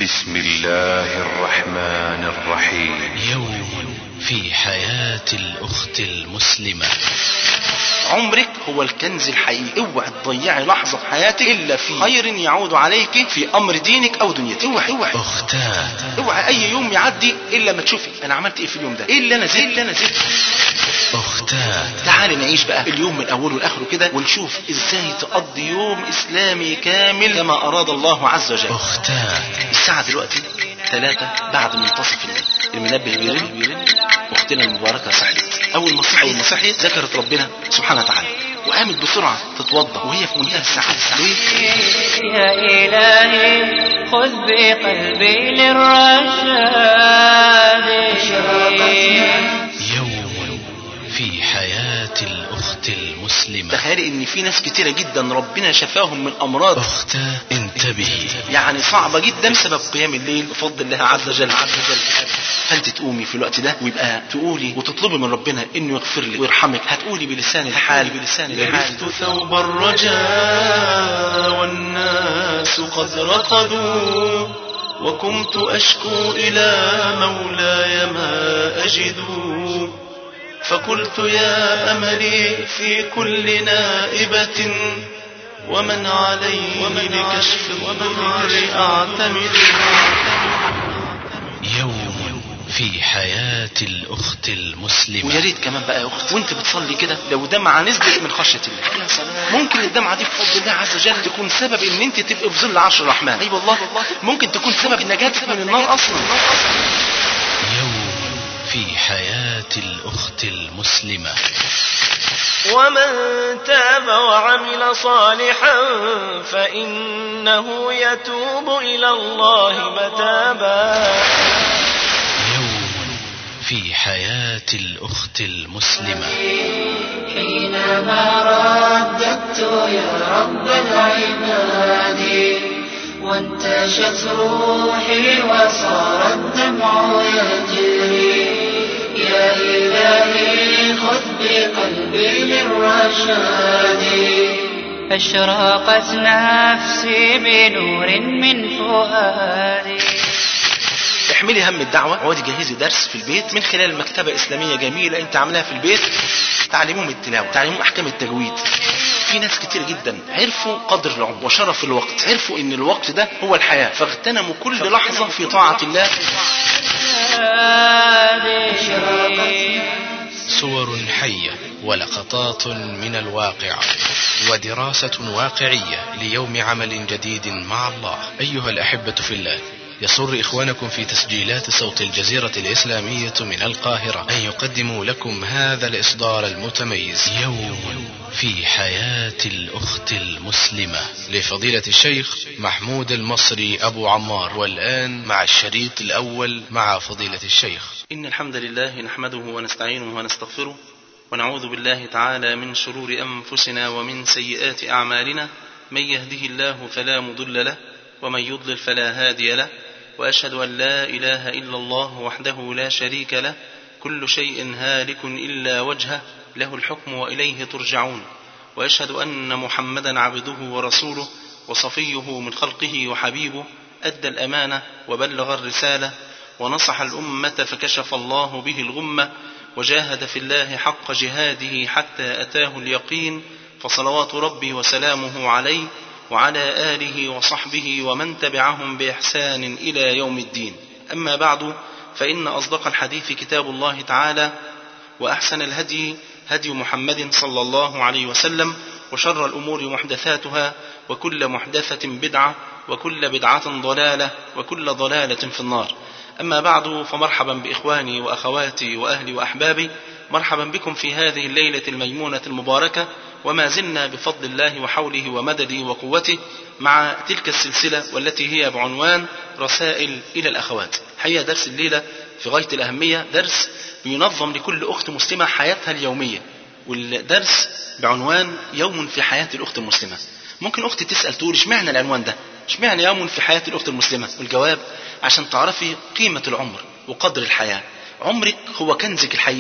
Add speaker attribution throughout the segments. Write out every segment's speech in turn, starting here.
Speaker 1: بسم الله الرحمن الرحيم
Speaker 2: يوم في حياة الأخت المسلمة
Speaker 3: عمرك هو الكنز الحقيقي اوعى تضيعي لحظة في حياتك إلا في خير يعود عليك في أمر دينك أو دنيتك اوعى اوعى
Speaker 2: أختاه
Speaker 3: اوعى أي يوم يعدي إلا ما تشوفي أنا عملت إيه في اليوم ده إيه اللي أنا زدت إيه اللي أنا زدت
Speaker 2: أختاه
Speaker 3: تعالي نعيش بقى اليوم من أوله لآخره كده ونشوف إزاي تقضي يوم إسلامي كامل كما أراد الله عز وجل
Speaker 2: أختاه
Speaker 3: الساعة دلوقتي ثلاثة بعد منتصف الليل المنبه بيرن بيرن أختنا المباركة صحيت أول ما صحيت أول ما صحيت ذكرت ربنا سبحانه وتعالى وقامت بسرعة تتوضأ وهي في منتهى السعادة ليه؟
Speaker 4: يا إلهي خذ بقلبي للرشاد
Speaker 2: يوم في حياة الأخت المسلمة
Speaker 3: تخيلي ان في ناس كتيرة جدا ربنا شفاهم من امراض
Speaker 2: أختاه انتبهي
Speaker 3: يعني صعبة جدا بسبب قيام الليل بفضل الله عز وجل عز وجل فانت تقومي في الوقت ده ويبقى تقولي وتطلبي من ربنا انه يغفر لك ويرحمك هتقولي بلسان الحال بلسان الحال لبست ثوب الرجاء والناس قد رقدوا وكنت اشكو الى مولاي ما اجد فقلت يا املي في كل نائبه ومن علي لكشف الضر اعتمد
Speaker 2: يوم في حياة الأخت المسلمة
Speaker 3: ويا ريت كمان بقى يا اخت وانت بتصلي كده لو دمعه نزلت من خشيه الله ممكن الدمعه دي بفضل الله عز وجل تكون سبب ان انت تبقي في ظل عرش الرحمن اي والله ممكن تكون سبب نجاتك من النار اصلا
Speaker 2: يوم في حياة الأخت المسلمة
Speaker 4: ومن تاب وعمل صالحا فإنه يتوب إلى الله متابا
Speaker 2: يوم في حياة الأخت المسلمة
Speaker 5: حينما رددت يا رب العباد وانتشت روحي وصار الدمع يجري يا إلهي خذ بقلبي للرشاد
Speaker 4: أشرقت نفسي بنور من فؤادي
Speaker 3: احملي هم الدعوة اقعدي جهزي درس في البيت من خلال مكتبة إسلامية جميلة أنت عاملاها في البيت تعلموهم التلاوة تعلموهم أحكام التجويد في ناس كتير جدا عرفوا قدر العمر وشرف الوقت عرفوا ان الوقت ده هو الحياة فاغتنموا كل لحظة في طاعة الله
Speaker 2: صور حية ولقطات من الواقع ودراسة واقعية ليوم عمل جديد مع الله أيها الأحبة في الله يسر إخوانكم في تسجيلات صوت الجزيرة الإسلامية من القاهرة أن يقدموا لكم هذا الإصدار المتميز يوم في حياة الأخت المسلمة لفضيلة الشيخ محمود المصري أبو عمار والآن مع الشريط الأول مع فضيلة الشيخ
Speaker 3: إن الحمد لله نحمده ونستعينه ونستغفره ونعوذ بالله تعالى من شرور أنفسنا ومن سيئات أعمالنا من يهده الله فلا مضل له ومن يضلل فلا هادي له وأشهد أن لا إله إلا الله وحده لا شريك له كل شيء هالك إلا وجهه له الحكم وإليه ترجعون وأشهد أن محمدا عبده ورسوله وصفيه من خلقه وحبيبه أدى الأمانة وبلغ الرسالة ونصح الأمة فكشف الله به الغمة وجاهد في الله حق جهاده حتى أتاه اليقين فصلوات ربي وسلامه عليه وعلى آله وصحبه ومن تبعهم بإحسان إلى يوم الدين أما بعد فإن أصدق الحديث كتاب الله تعالى وأحسن الهدي هدي محمد صلى الله عليه وسلم وشر الأمور محدثاتها وكل محدثة بدعة وكل بدعة ضلالة وكل ضلالة في النار أما بعد فمرحبا بإخواني وأخواتي وأهلي وأحبابي مرحبا بكم في هذه الليلة الميمونة المباركة وما زلنا بفضل الله وحوله ومدده وقوته مع تلك السلسلة والتي هي بعنوان رسائل إلى الأخوات حقيقة درس الليلة في غاية الأهمية درس بينظم لكل أخت مسلمة حياتها اليومية والدرس بعنوان يوم في حياة الأخت المسلمة ممكن أختي تسأل تقول اشمعنى العنوان ده اشمعنى يوم في حياة الأخت المسلمة والجواب عشان تعرفي قيمة العمر وقدر الحياة عمرك هو كنزك الحقيقي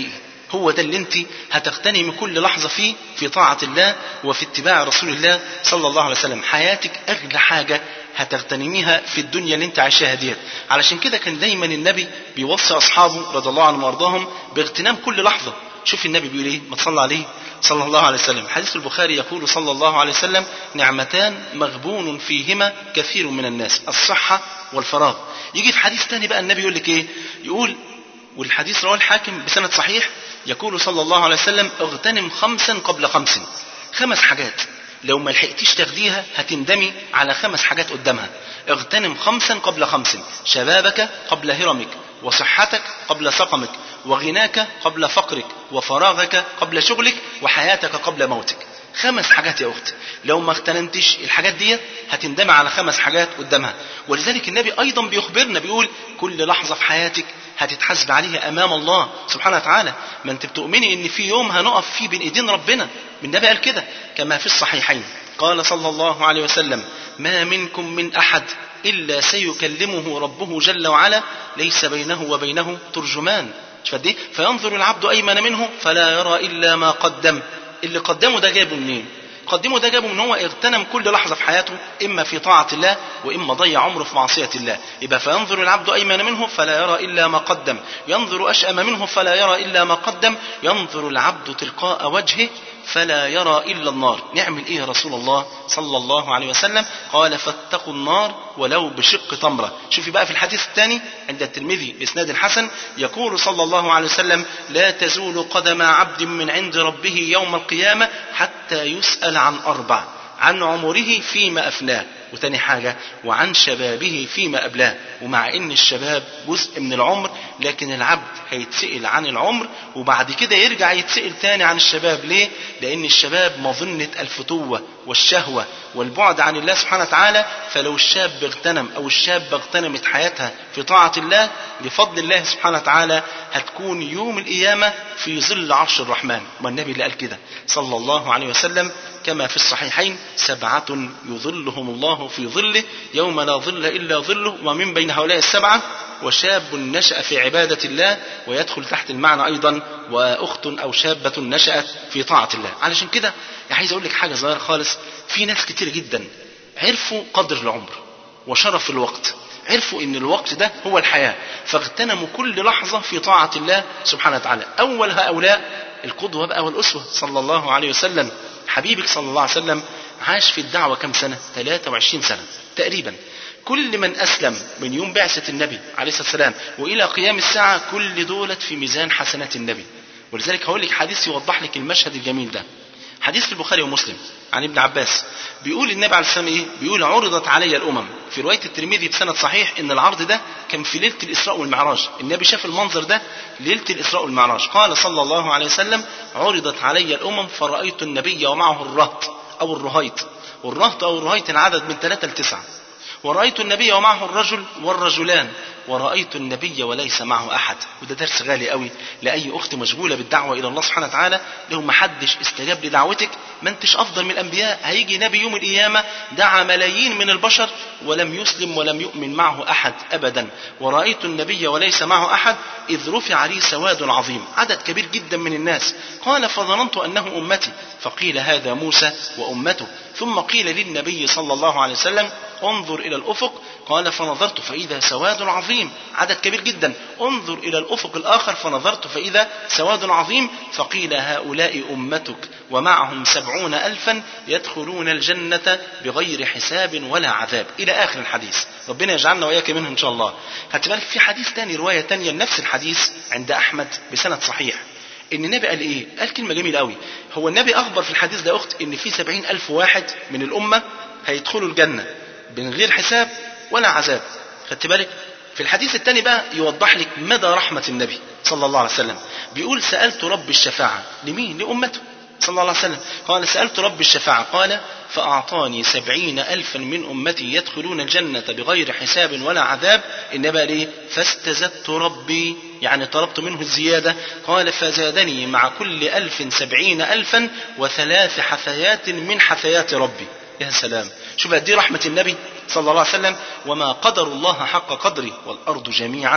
Speaker 3: هو ده اللي انت هتغتنمي كل لحظة فيه في طاعة الله وفي اتباع رسول الله صلى الله عليه وسلم حياتك أغلى حاجة هتغتنميها في الدنيا اللي انت عايشاها ديت علشان كده كان دايما النبي بيوصي أصحابه رضي الله عنهم وارضاهم باغتنام كل لحظة شوف النبي بيقول ايه ما تصلى عليه صلى الله عليه وسلم حديث البخاري يقول صلى الله عليه وسلم نعمتان مغبون فيهما كثير من الناس الصحة والفراغ يجي في حديث تاني بقى النبي يقول لك ايه يقول والحديث رواه الحاكم بسند صحيح يقول صلى الله عليه وسلم اغتنم خمسا قبل خمس خمس حاجات لو ما لحقتيش تاخديها هتندمي على خمس حاجات قدامها اغتنم خمسا قبل خمس شبابك قبل هرمك وصحتك قبل سقمك وغناك قبل فقرك وفراغك قبل شغلك وحياتك قبل موتك خمس حاجات يا اختي لو ما اغتنمتش الحاجات دي هتندمي على خمس حاجات قدامها ولذلك النبي ايضا بيخبرنا بيقول كل لحظه في حياتك هتتحاسب عليها امام الله سبحانه وتعالى ما انت بتؤمني ان في يوم هنقف فيه بين ايدين ربنا النبي قال كده كما في الصحيحين قال صلى الله عليه وسلم ما منكم من احد الا سيكلمه ربه جل وعلا ليس بينه وبينه ترجمان مش فدي فينظر العبد ايمن منه فلا يرى الا ما قدم اللي قدمه ده جابه منين قدمه ده جابه من هو اغتنم كل لحظة في حياته إما في طاعة الله وإما ضيع عمره في معصية الله يبقى فينظر العبد أيمن منه فلا يرى إلا ما قدم ينظر أشأم منه فلا يرى إلا ما قدم ينظر العبد تلقاء وجهه فلا يرى إلا النار نعمل إيه يا رسول الله صلى الله عليه وسلم قال فاتقوا النار ولو بشق تمرة شوفي بقى في الحديث الثاني عند الترمذي بإسناد حسن يقول صلى الله عليه وسلم لا تزول قدم عبد من عند ربه يوم القيامة حتى يسأل عن أربع عن عمره فيما أفناه وتاني حاجة وعن شبابه فيما أبلاه ومع إن الشباب جزء من العمر لكن العبد هيتسئل عن العمر وبعد كده يرجع يتسئل تاني عن الشباب ليه؟ لأن الشباب مظنة الفتوة والشهوة والبعد عن الله سبحانه وتعالى فلو الشاب اغتنم أو الشاب اغتنمت حياتها في طاعة الله بفضل الله سبحانه وتعالى هتكون يوم القيامة في ظل عرش الرحمن والنبي اللي قال كده صلى الله عليه وسلم كما في الصحيحين سبعة يظلهم الله في ظله يوم لا ظل إلا ظله ومن بين هؤلاء السبعة وشاب نشأ في عبادة الله ويدخل تحت المعنى أيضا وأخت أو شابة نشأت في طاعة الله علشان كده عايز أقول لك حاجة صغيرة خالص في ناس كتير جدا عرفوا قدر العمر وشرف الوقت عرفوا ان الوقت ده هو الحياة فاغتنموا كل لحظة في طاعة الله سبحانه وتعالى اول هؤلاء القدوة بقى والأسوة صلى الله عليه وسلم حبيبك صلى الله عليه وسلم عاش في الدعوة كم سنة 23 سنة تقريبا كل من أسلم من يوم بعثة النبي عليه الصلاة والسلام وإلى قيام الساعة كل دولت في ميزان حسنات النبي ولذلك هقول لك حديث يوضح لك المشهد الجميل ده حديث في البخاري ومسلم عن ابن عباس بيقول النبي عليه الصلاه والسلام ايه؟ بيقول عرضت علي الامم في روايه الترمذي بسند صحيح ان العرض ده كان في ليله الاسراء والمعراج، النبي شاف المنظر ده ليله الاسراء والمعراج، قال صلى الله عليه وسلم عرضت علي الامم فرايت النبي ومعه الرهط او الرهيط، والرهط او الرهيط العدد من ثلاثه لتسعه. ورأيت النبي ومعه الرجل والرجلان ورأيت النبي وليس معه أحد وده درس غالي قوي لأي أخت مشغولة بالدعوة إلى الله سبحانه وتعالى لو ما حدش استجاب لدعوتك ما انتش أفضل من الأنبياء هيجي نبي يوم القيامة دعا ملايين من البشر ولم يسلم ولم يؤمن معه أحد أبدا ورأيت النبي وليس معه أحد إذ رفع لي سواد عظيم عدد كبير جدا من الناس قال فظننت أنه أمتي فقيل هذا موسى وأمته ثم قيل للنبي صلى الله عليه وسلم انظر إلى الأفق قال فنظرت فإذا سواد عظيم عدد كبير جدا انظر إلى الأفق الآخر فنظرت فإذا سواد عظيم فقيل هؤلاء أمتك ومعهم سبعون ألفا يدخلون الجنة بغير حساب ولا عذاب إلى آخر الحديث ربنا يجعلنا وإياك منه إن شاء الله هتبالك في حديث تاني رواية تانية نفس الحديث عند أحمد بسند صحيح ان النبي قال ايه قال كلمة جميلة قوي هو النبي اخبر في الحديث ده اخت ان في سبعين الف واحد من الامة هيدخلوا الجنة من غير حساب ولا عذاب خدت بالك في الحديث الثاني بقى يوضح لك مدى رحمة النبي صلى الله عليه وسلم بيقول سألت رب الشفاعة لمين لأمته صلى الله عليه وسلم قال سألت رب الشفاعة قال فأعطاني سبعين ألفا من أمتي يدخلون الجنة بغير حساب ولا عذاب إنما ليه فاستزدت ربي يعني طلبت منه الزيادة قال فزادني مع كل ألف سبعين ألفا وثلاث حثيات من حثيات ربي يا سلام شوف دي رحمة النبي صلى الله عليه وسلم وما قدر الله حق قدره والأرض جميعا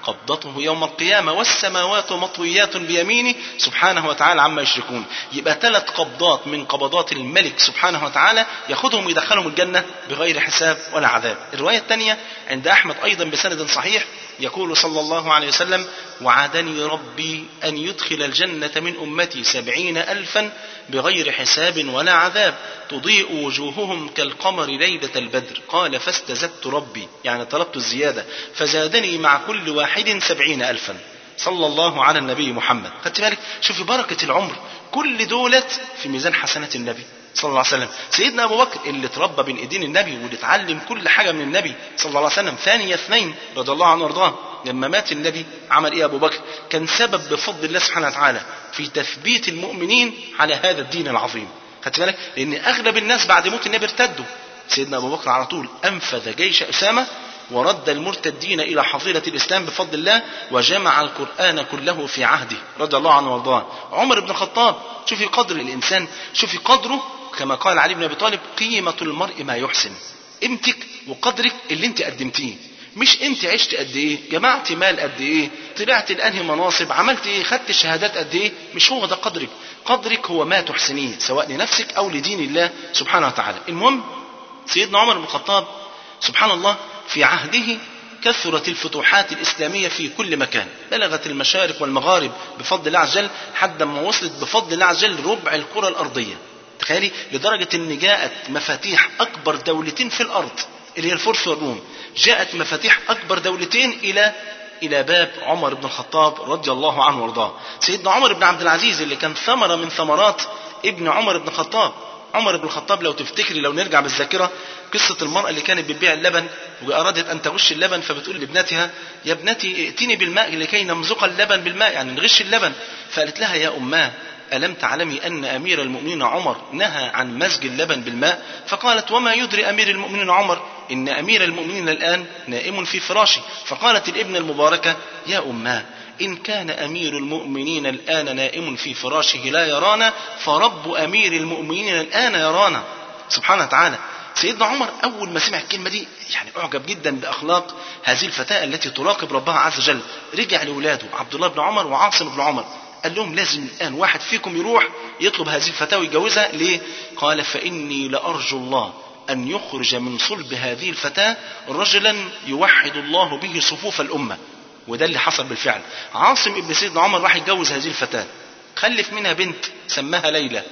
Speaker 3: قبضته يوم القيامة والسماوات مطويات بيمينه سبحانه وتعالى عما يشركون يبقى ثلاث قبضات من قبضات الملك سبحانه وتعالى ياخذهم ويدخلهم الجنة بغير حساب ولا عذاب الرواية الثانية عند أحمد أيضا بسند صحيح يقول صلى الله عليه وسلم وعدني ربي أن يدخل الجنة من أمتي سبعين ألفا بغير حساب ولا عذاب تضيء وجوههم كالقمر ليلة البدر قال فاستزدت ربي يعني طلبت الزيادة فزادني مع كل واحد سبعين ألفا صلى الله على النبي محمد خدت بالك شوفي بركة العمر كل دولت في ميزان حسنات النبي صلى الله عليه وسلم سيدنا ابو بكر اللي اتربى بين ايدين النبي واللي اتعلم كل حاجه من النبي صلى الله عليه وسلم ثاني اثنين رضي الله عنه وارضاه لما مات النبي عمل ايه ابو بكر كان سبب بفضل الله سبحانه وتعالى في تثبيت المؤمنين على هذا الدين العظيم خدت بالك لان اغلب الناس بعد موت النبي ارتدوا سيدنا ابو بكر على طول انفذ جيش اسامه ورد المرتدين الى حظيره الاسلام بفضل الله وجمع القران كله في عهده رضي الله عنه وارضاه عمر بن الخطاب شوفي قدر الانسان شوفي قدره كما قال علي بن ابي طالب قيمه المرء ما يحسن قيمتك وقدرك اللي انت قدمتيه مش انت عشت قد ايه جمعت مال قد ايه طلعت لانهي مناصب عملت ايه خدت شهادات قد ايه مش هو ده قدرك قدرك هو ما تحسنيه سواء لنفسك او لدين الله سبحانه وتعالى المهم سيدنا عمر بن الخطاب سبحان الله في عهده كثرت الفتوحات الإسلامية في كل مكان بلغت المشارق والمغارب بفضل الله عز وجل حتى ما وصلت بفضل الله عز وجل ربع الكرة الأرضية تخيلي لدرجة أن جاءت مفاتيح أكبر دولتين في الأرض اللي هي الفرس والروم جاءت مفاتيح أكبر دولتين إلى إلى باب عمر بن الخطاب رضي الله عنه وارضاه سيدنا عمر بن عبد العزيز اللي كان ثمرة من ثمرات ابن عمر بن الخطاب عمر بن الخطاب لو تفتكري لو نرجع بالذاكرة قصة المرأة اللي كانت بتبيع اللبن وأرادت أن تغش اللبن فبتقول لابنتها يا ابنتي ائتني بالماء لكي نمزق اللبن بالماء يعني نغش اللبن فقالت لها يا أماه ألم تعلمي أن أمير المؤمنين عمر نهى عن مزج اللبن بالماء فقالت وما يدري أمير المؤمنين عمر إن أمير المؤمنين الآن نائم في فراشه فقالت الابن المباركة يا أماه إن كان أمير المؤمنين الآن نائم في فراشه لا يرانا فرب أمير المؤمنين الآن يرانا سبحانه وتعالى سيدنا عمر أول ما سمع الكلمة دي يعني أعجب جدا بأخلاق هذه الفتاة التي تراقب ربها عز وجل رجع لأولاده عبد الله بن عمر وعاصم بن عمر قال لهم لازم الآن واحد فيكم يروح يطلب هذه الفتاة ويتجوزها ليه؟ قال فإني لأرجو الله أن يخرج من صلب هذه الفتاة رجلا يوحد الله به صفوف الأمة وده اللي حصل بالفعل عاصم ابن سيدنا عمر راح يتجوز هذه الفتاة خلف منها بنت سماها ليلى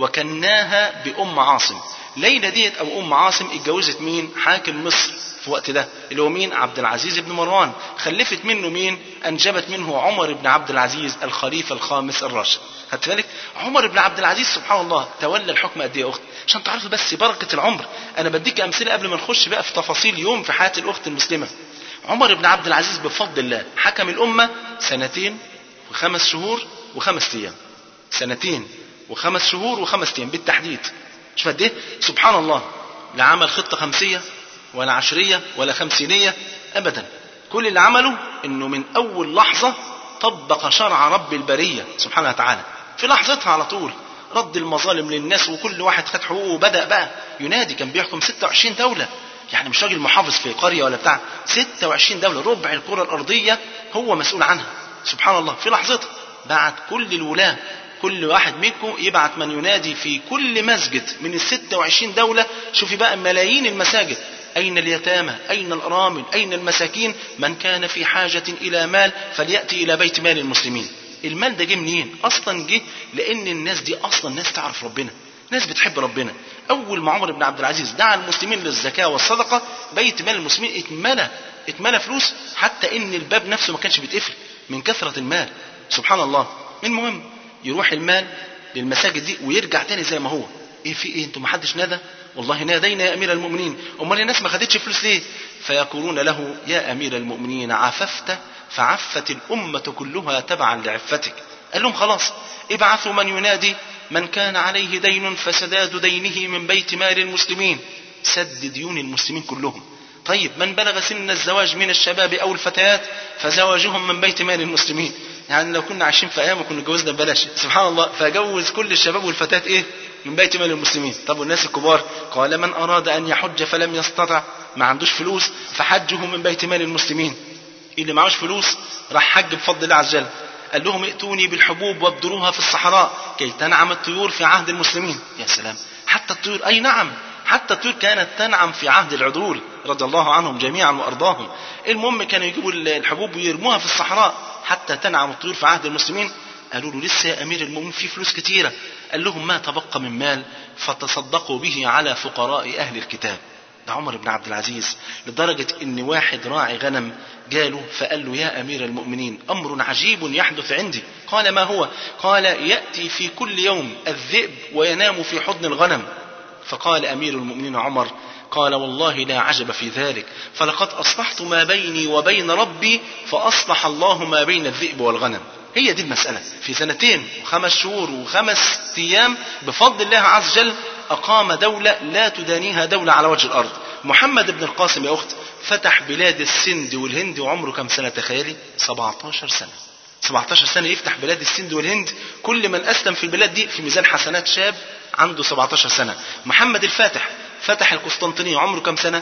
Speaker 3: وكناها بأم عاصم ليلى ديت أو أم عاصم اتجوزت مين حاكم مصر في وقت ده اللي هو مين عبد العزيز بن مروان خلفت منه مين أنجبت منه عمر بن عبد العزيز الخليفة الخامس الراشد خدت بالك عمر بن عبد العزيز سبحان الله تولى الحكم قد ايه يا اخت عشان تعرفوا بس بركة العمر انا بديك امثلة قبل ما نخش بقى في تفاصيل يوم في حياة الاخت المسلمة عمر بن عبد العزيز بفضل الله حكم الأمة سنتين وخمس شهور وخمس أيام سنتين وخمس شهور وخمس أيام بالتحديد شوف قد إيه سبحان الله لا عمل خطة خمسية ولا عشرية ولا خمسينية أبدا كل اللي عمله إنه من أول لحظة طبق شرع رب البرية سبحانه وتعالى في لحظتها على طول رد المظالم للناس وكل واحد خد حقوقه وبدأ بقى ينادي كان بيحكم 26 دولة يعني مش راجل محافظ في قرية ولا بتاع 26 دولة ربع الكرة الأرضية هو مسؤول عنها سبحان الله في لحظتها بعت كل الولاة كل واحد منكم يبعت من ينادي في كل مسجد من ال 26 دولة شوفي بقى ملايين المساجد أين اليتامى أين الأرامل أين المساكين من كان في حاجة إلى مال فليأتي إلى بيت مال المسلمين المال ده جه منين أصلا جه لأن الناس دي أصلا ناس تعرف ربنا ناس بتحب ربنا اول ما عمر بن عبد العزيز دعا المسلمين للزكاه والصدقه بيت مال المسلمين اتملى اتملى فلوس حتى ان الباب نفسه ما كانش بيتقفل من كثره المال سبحان الله المهم يروح المال للمساجد دي ويرجع تاني زي ما هو ايه في ايه انتوا ما حدش نادى والله نادينا يا امير المؤمنين امال الناس ما خدتش فلوس ليه فيقولون له يا امير المؤمنين عففت فعفت الامه كلها تبعا لعفتك قال لهم خلاص ابعثوا من ينادي من كان عليه دين فسداد دينه من بيت مال المسلمين سد ديون المسلمين كلهم طيب من بلغ سن الزواج من الشباب او الفتيات فزواجهم من بيت مال المسلمين يعني لو كنا عايشين في ايام كنا جوزنا ببلاش سبحان الله فجوز كل الشباب والفتيات ايه من بيت مال المسلمين طب والناس الكبار قال من اراد ان يحج فلم يستطع ما عندوش فلوس فحجه من بيت مال المسلمين اللي معهوش فلوس راح حج بفضل الله عز وجل قال لهم ائتوني بالحبوب وابدروها في الصحراء كي تنعم الطيور في عهد المسلمين يا سلام حتى الطيور اي نعم حتى الطيور كانت تنعم في عهد العدول رضي الله عنهم جميعا وارضاهم المهم كانوا يجيبوا الحبوب ويرموها في الصحراء حتى تنعم الطيور في عهد المسلمين قالوا له لسه يا امير المؤمنين في فلوس كتيره قال لهم ما تبقى من مال فتصدقوا به على فقراء اهل الكتاب ده عمر بن عبد العزيز لدرجة إن واحد راعي غنم جاله فقال له يا أمير المؤمنين أمر عجيب يحدث عندي قال ما هو قال يأتي في كل يوم الذئب وينام في حضن الغنم فقال أمير المؤمنين عمر قال والله لا عجب في ذلك فلقد أصلحت ما بيني وبين ربي فأصلح الله ما بين الذئب والغنم هي دي المسألة في سنتين وخمس شهور وخمس أيام بفضل الله عز وجل أقام دولة لا تدانيها دولة على وجه الأرض محمد بن القاسم يا أخت فتح بلاد السند والهند وعمره كم سنة تخيلي 17 سنة 17 سنة يفتح بلاد السند والهند كل من أسلم في البلاد دي في ميزان حسنات شاب عنده 17 سنة محمد الفاتح فتح القسطنطينية عمره كم سنة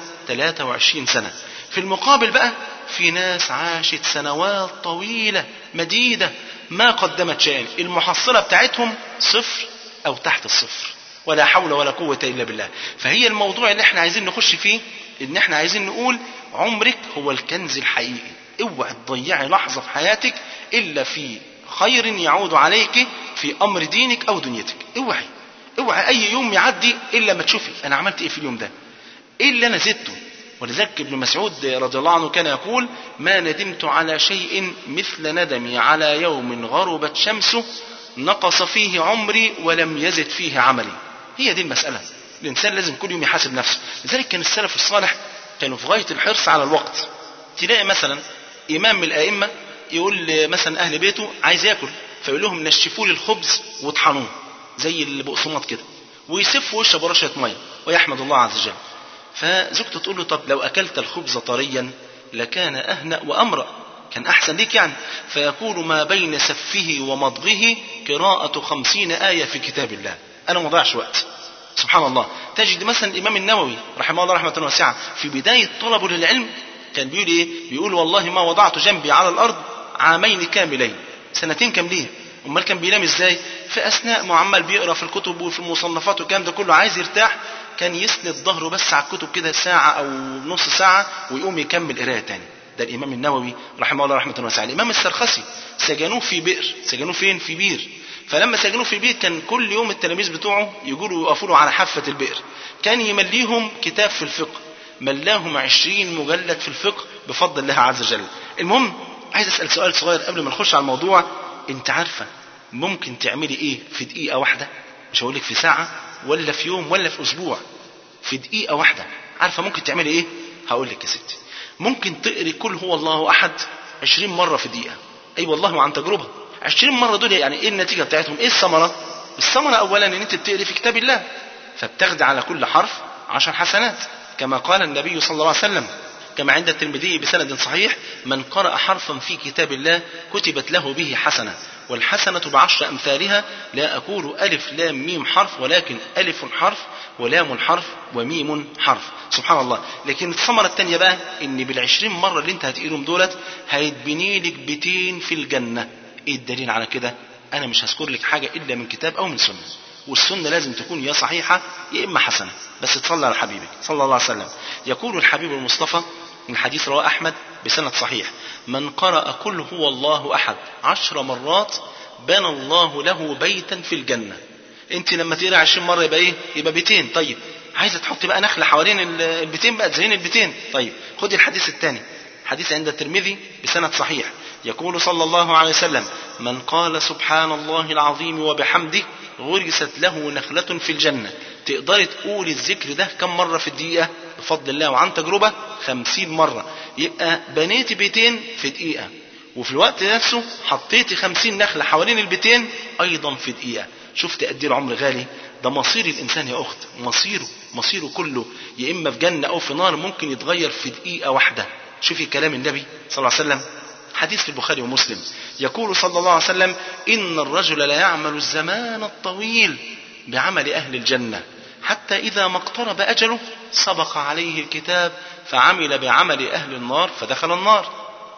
Speaker 3: 23 سنة في المقابل بقى في ناس عاشت سنوات طويلة مديدة ما قدمت شيئا المحصلة بتاعتهم صفر أو تحت الصفر ولا حول ولا قوة إلا بالله فهي الموضوع اللي احنا عايزين نخش فيه ان احنا عايزين نقول عمرك هو الكنز الحقيقي اوعى تضيعي لحظة في حياتك إلا في خير يعود عليك في أمر دينك أو دنيتك اوعي اوعى أي يوم يعدي إلا ما تشوفي أنا عملت إيه في اليوم ده إيه اللي أنا زدته ولذلك ابن مسعود رضي الله عنه كان يقول ما ندمت على شيء مثل ندمي على يوم غربت شمسه نقص فيه عمري ولم يزد فيه عملي هي دي المسألة الإنسان لازم كل يوم يحاسب نفسه لذلك كان السلف الصالح كانوا في غاية الحرص على الوقت تلاقي مثلا إمام من الأئمة يقول مثلا أهل بيته عايز ياكل فيقول لهم نشفوا لي الخبز واطحنوه زي البقسماط كده ويسف ويشرب رشة مية ويحمد الله عز وجل فزوجته تقول له طب لو أكلت الخبز طريا لكان أهنأ وأمرأ كان أحسن ليك يعني فيقول ما بين سفه ومضغه قراءة خمسين آية في كتاب الله أنا ما ضيعش وقت سبحان الله تجد مثلا الإمام النووي رحمه الله رحمة واسعة في بداية طلبه للعلم كان بيقول إيه بيقول والله ما وضعت جنبي على الأرض عامين كاملين سنتين كاملين امال كان بينام ازاي في اثناء ما عمال بيقرا في الكتب وفي المصنفات والكلام ده كله عايز يرتاح كان يسند ظهره بس على الكتب كده ساعه او نص ساعه ويقوم يكمل قرايه تاني ده الامام النووي رحمه الله رحمه واسعه الامام السرخسي سجنوه في بئر سجنوه فين في بير فلما سجنوه في البيت كان كل يوم التلاميذ بتوعه يقولوا يقفوا له على حافه البئر كان يمليهم كتاب في الفقه ملاهم عشرين مجلد في الفقه بفضل الله عز وجل المهم عايز اسال سؤال صغير قبل ما نخش على الموضوع انت عارفه ممكن تعملي ايه في دقيقه واحده مش هقول لك في ساعه ولا في يوم ولا في اسبوع في دقيقه واحده عارفه ممكن تعملي ايه هقول لك يا ستي ممكن تقري كل هو الله احد عشرين مره في دقيقه اي أيوة والله وعن تجربه عشرين مرة دول يعني ايه النتيجة بتاعتهم ايه الثمرة الثمرة اولا ان انت بتقري في كتاب الله فبتاخدي على كل حرف عشر حسنات كما قال النبي صلى الله عليه وسلم كما عند الترمذي بسند صحيح من قرأ حرفا في كتاب الله كتبت له به حسنة والحسنة بعشر أمثالها لا أقول ألف لام ميم حرف ولكن ألف حرف ولام حرف وميم حرف سبحان الله لكن الثمرة الثانية بقى إن بالعشرين مرة اللي أنت هتقيلهم دولت هيتبني لك بيتين في الجنة ايه الدليل على كده انا مش هذكر لك حاجه الا من كتاب او من سنه والسنه لازم تكون يا صحيحه يا اما حسنه بس تصلي على حبيبك صلى الله عليه وسلم يقول الحبيب المصطفى من حديث رواه احمد بسند صحيح من قرأ قل هو الله احد عشر مرات بنى الله له بيتا في الجنه انت لما تقرا 20 مره يبقى ايه يبقى بيتين طيب عايزه تحطي بقى نخله حوالين البيتين بقى تزين البيتين طيب خدي الحديث الثاني حديث عند الترمذي بسند صحيح يقول صلى الله عليه وسلم من قال سبحان الله العظيم وبحمده غرست له نخلة في الجنة تقدري تقولي الذكر ده كم مرة في الدقيقة بفضل الله وعن تجربة خمسين مرة يبقى بنيتي بيتين في دقيقة وفي الوقت نفسه حطيتي خمسين نخلة حوالين البيتين أيضا في دقيقة شفت قد ايه العمر غالي ده مصير الإنسان يا أخت مصيره مصيره كله يا إما في جنة أو في نار ممكن يتغير في دقيقة واحدة شوفي كلام النبي صلى الله عليه وسلم حديث في البخاري ومسلم يقول صلى الله عليه وسلم إن الرجل لا يعمل الزمان الطويل بعمل أهل الجنة حتى إذا ما اقترب أجله سبق عليه الكتاب فعمل بعمل أهل النار فدخل النار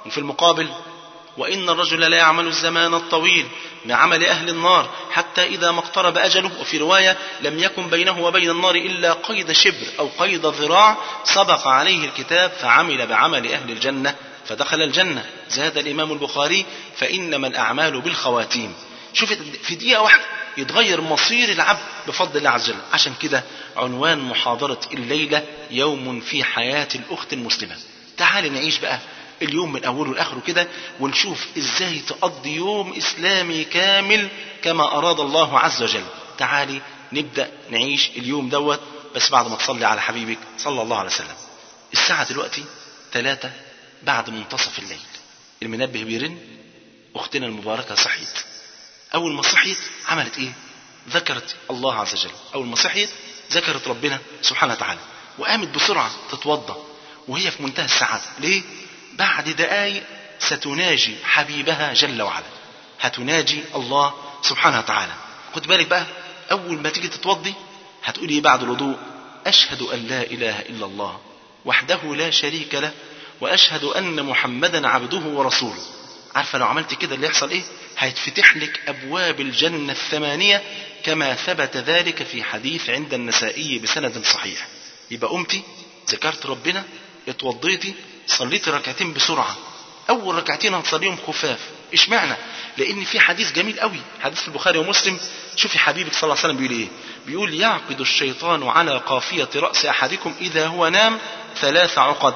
Speaker 3: وفي المقابل وإن الرجل لا يعمل الزمان الطويل بعمل أهل النار حتى إذا ما اقترب أجله وفي رواية لم يكن بينه وبين النار إلا قيد شبر أو قيد ذراع سبق عليه الكتاب فعمل بعمل أهل الجنة فدخل الجنة زاد الإمام البخاري فإنما الأعمال بالخواتيم شوف في دقيقة واحدة يتغير مصير العبد بفضل الله عز وجل عشان كده عنوان محاضرة الليلة يوم في حياة الأخت المسلمة تعال نعيش بقى اليوم من أوله لآخره كده ونشوف إزاي تقضي يوم إسلامي كامل كما أراد الله عز وجل تعالي نبدأ نعيش اليوم دوت بس بعد ما تصلي على حبيبك صلى الله عليه وسلم الساعة دلوقتي ثلاثة بعد منتصف الليل المنبه بيرن أختنا المباركة صحيت أول ما صحيت عملت إيه ذكرت الله عز وجل أول ما صحيت ذكرت ربنا سبحانه وتعالى وقامت بسرعة تتوضأ وهي في منتهى السعادة ليه بعد دقايق ستناجي حبيبها جل وعلا هتناجي الله سبحانه وتعالى خد بالك بقى أول ما تيجي تتوضي هتقول إيه بعد الوضوء أشهد أن لا إله إلا الله وحده لا شريك له وأشهد أن محمدا عبده ورسوله عارفة لو عملت كده اللي يحصل إيه هيتفتح لك أبواب الجنة الثمانية كما ثبت ذلك في حديث عند النسائي بسند صحيح يبقى قمتي ذكرت ربنا اتوضيتي صليتي ركعتين بسرعة أول ركعتين هتصليهم خفاف اشمعنى لأن في حديث جميل قوي حديث في البخاري ومسلم شوفي حبيبك صلى الله عليه وسلم بيقول إيه بيقول يعقد الشيطان على قافية رأس أحدكم إذا هو نام ثلاث عقد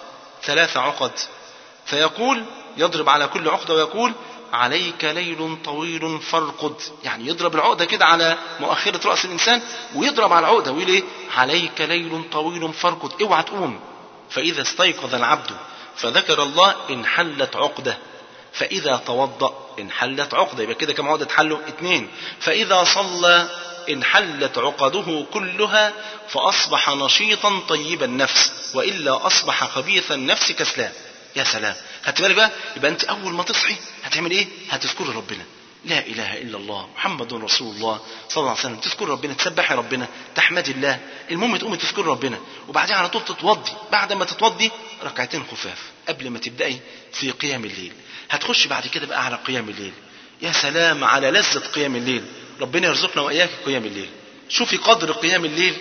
Speaker 3: ثلاث عقد فيقول يضرب على كل عقدة ويقول عليك ليل طويل فارقد يعني يضرب العقدة كده على مؤخرة رأس الإنسان ويضرب على العقدة ويقول إيه عليك ليل طويل فارقد اوعى تقوم فإذا استيقظ العبد فذكر الله انحلت عقدة فإذا توضأ انحلت عقدة يبقى كده كم عقدة اتحلوا اتنين فإذا صلى انحلت عقده كلها فأصبح نشيطا طيب النفس وإلا أصبح خبيث النفس كسلان يا سلام خدت بالك بقى يبقى أنت أول ما تصحي هتعمل إيه هتذكر ربنا لا إله إلا الله محمد رسول الله صلى الله عليه وسلم تذكر ربنا تسبحي ربنا تحمدي الله المهم تقومي تذكر ربنا وبعدين على طول تتوضي بعد ما تتوضي ركعتين خفاف قبل ما تبدأي في قيام الليل هتخش بعد كده بقى على قيام الليل يا سلام على لذة قيام الليل ربنا يرزقنا وإياك قيام الليل شوفي قدر قيام الليل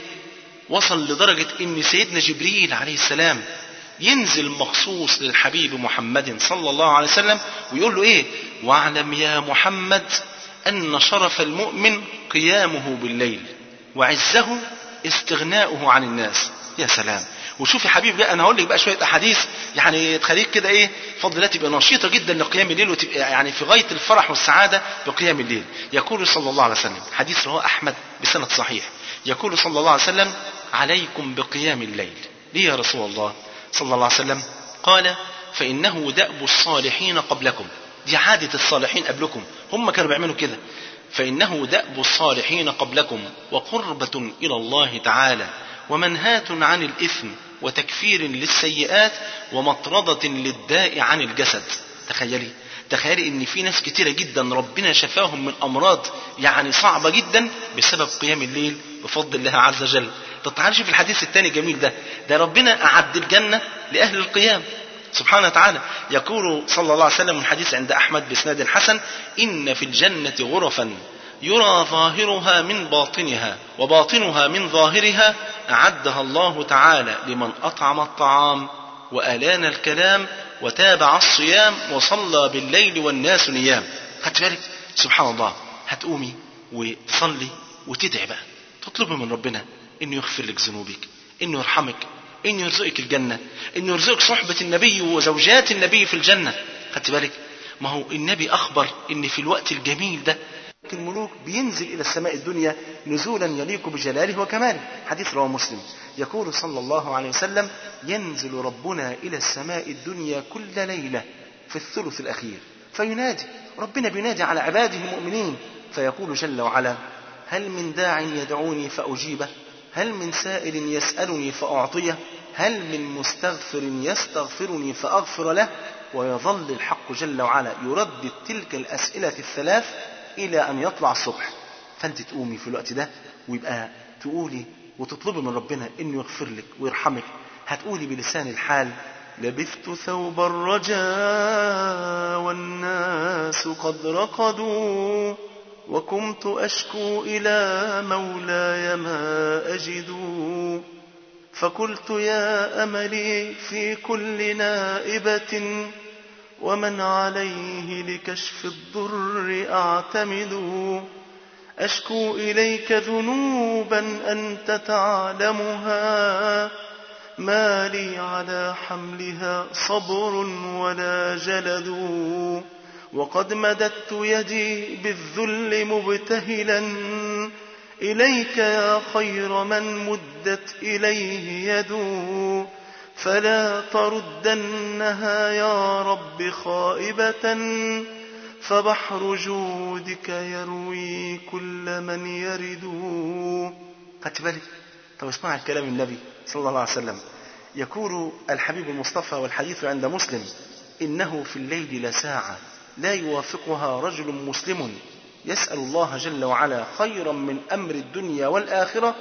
Speaker 3: وصل لدرجة ان سيدنا جبريل عليه السلام ينزل مخصوص للحبيب محمد صلى الله عليه وسلم ويقول له ايه واعلم يا محمد ان شرف المؤمن قيامه بالليل وعزه استغناؤه عن الناس يا سلام وشوف يا حبيبي بقى انا هقول لك بقى شويه احاديث يعني تخليك كده ايه فضل الله تبقى نشيطه جدا لقيام الليل وتبقى يعني في غايه الفرح والسعاده بقيام الليل يقول صلى الله عليه وسلم حديث رواه احمد بسند صحيح يقول صلى الله عليه وسلم عليكم بقيام الليل ليه يا رسول الله صلى الله عليه وسلم قال فإنه دأب الصالحين قبلكم دي عادة الصالحين قبلكم هم كانوا بيعملوا كده فإنه دأب الصالحين قبلكم وقربة إلى الله تعالى ومنهاة عن الإثم وتكفير للسيئات ومطردة للداء عن الجسد تخيلي تخيلي ان في ناس كتيرة جدا ربنا شفاهم من امراض يعني صعبة جدا بسبب قيام الليل بفضل الله عز وجل طب تعالى شوف الحديث الثاني الجميل ده ده ربنا اعد الجنة لاهل القيام سبحانه وتعالى يقول صلى الله عليه وسلم من حديث عند احمد باسناد حسن ان في الجنة غرفا يرى ظاهرها من باطنها وباطنها من ظاهرها أعدها الله تعالى لمن أطعم الطعام وألان الكلام وتابع الصيام وصلى بالليل والناس نيام خدت بالك سبحان الله هتقومي وتصلي وتدعي بقى تطلبي من ربنا انه يغفر لك ذنوبك انه يرحمك انه يرزقك الجنه انه يرزقك صحبه النبي وزوجات النبي في الجنه خدت بالك ما هو النبي اخبر ان في الوقت الجميل ده الملوك بينزل إلى السماء الدنيا نزولا يليق بجلاله وكماله حديث رواه مسلم يقول صلى الله عليه وسلم ينزل ربنا إلى السماء الدنيا كل ليلة في الثلث الأخير فينادي ربنا بينادي على عباده المؤمنين فيقول جل وعلا هل من داع يدعوني فأجيبه هل من سائل يسألني فأعطيه هل من مستغفر يستغفرني فأغفر له ويظل الحق جل وعلا يردد تلك الأسئلة الثلاث إلى أن يطلع الصبح فأنت تقومي في الوقت ده ويبقى تقولي وتطلبي من ربنا إنه يغفر لك ويرحمك هتقولي بلسان الحال
Speaker 6: لبثت ثوب الرجاء والناس قد رقدوا وكنت أشكو إلى مولاي ما أجد فقلت يا أملي في كل نائبة ومن عليه لكشف الضر أعتمد أشكو إليك ذنوبا أنت تعلمها ما لي على حملها صبر ولا جلد وقد مددت يدي بالذل مبتهلا إليك يا خير من مدت إليه يد فلا تردنها يا رب خائبة فبحر جودك يروي كل من يرد خدت بالك طب اسمع الكلام النبي صلى الله عليه وسلم يقول الحبيب المصطفى والحديث عند مسلم إنه في الليل لساعة لا يوافقها رجل مسلم يسأل الله جل وعلا خيرا من أمر الدنيا والآخرة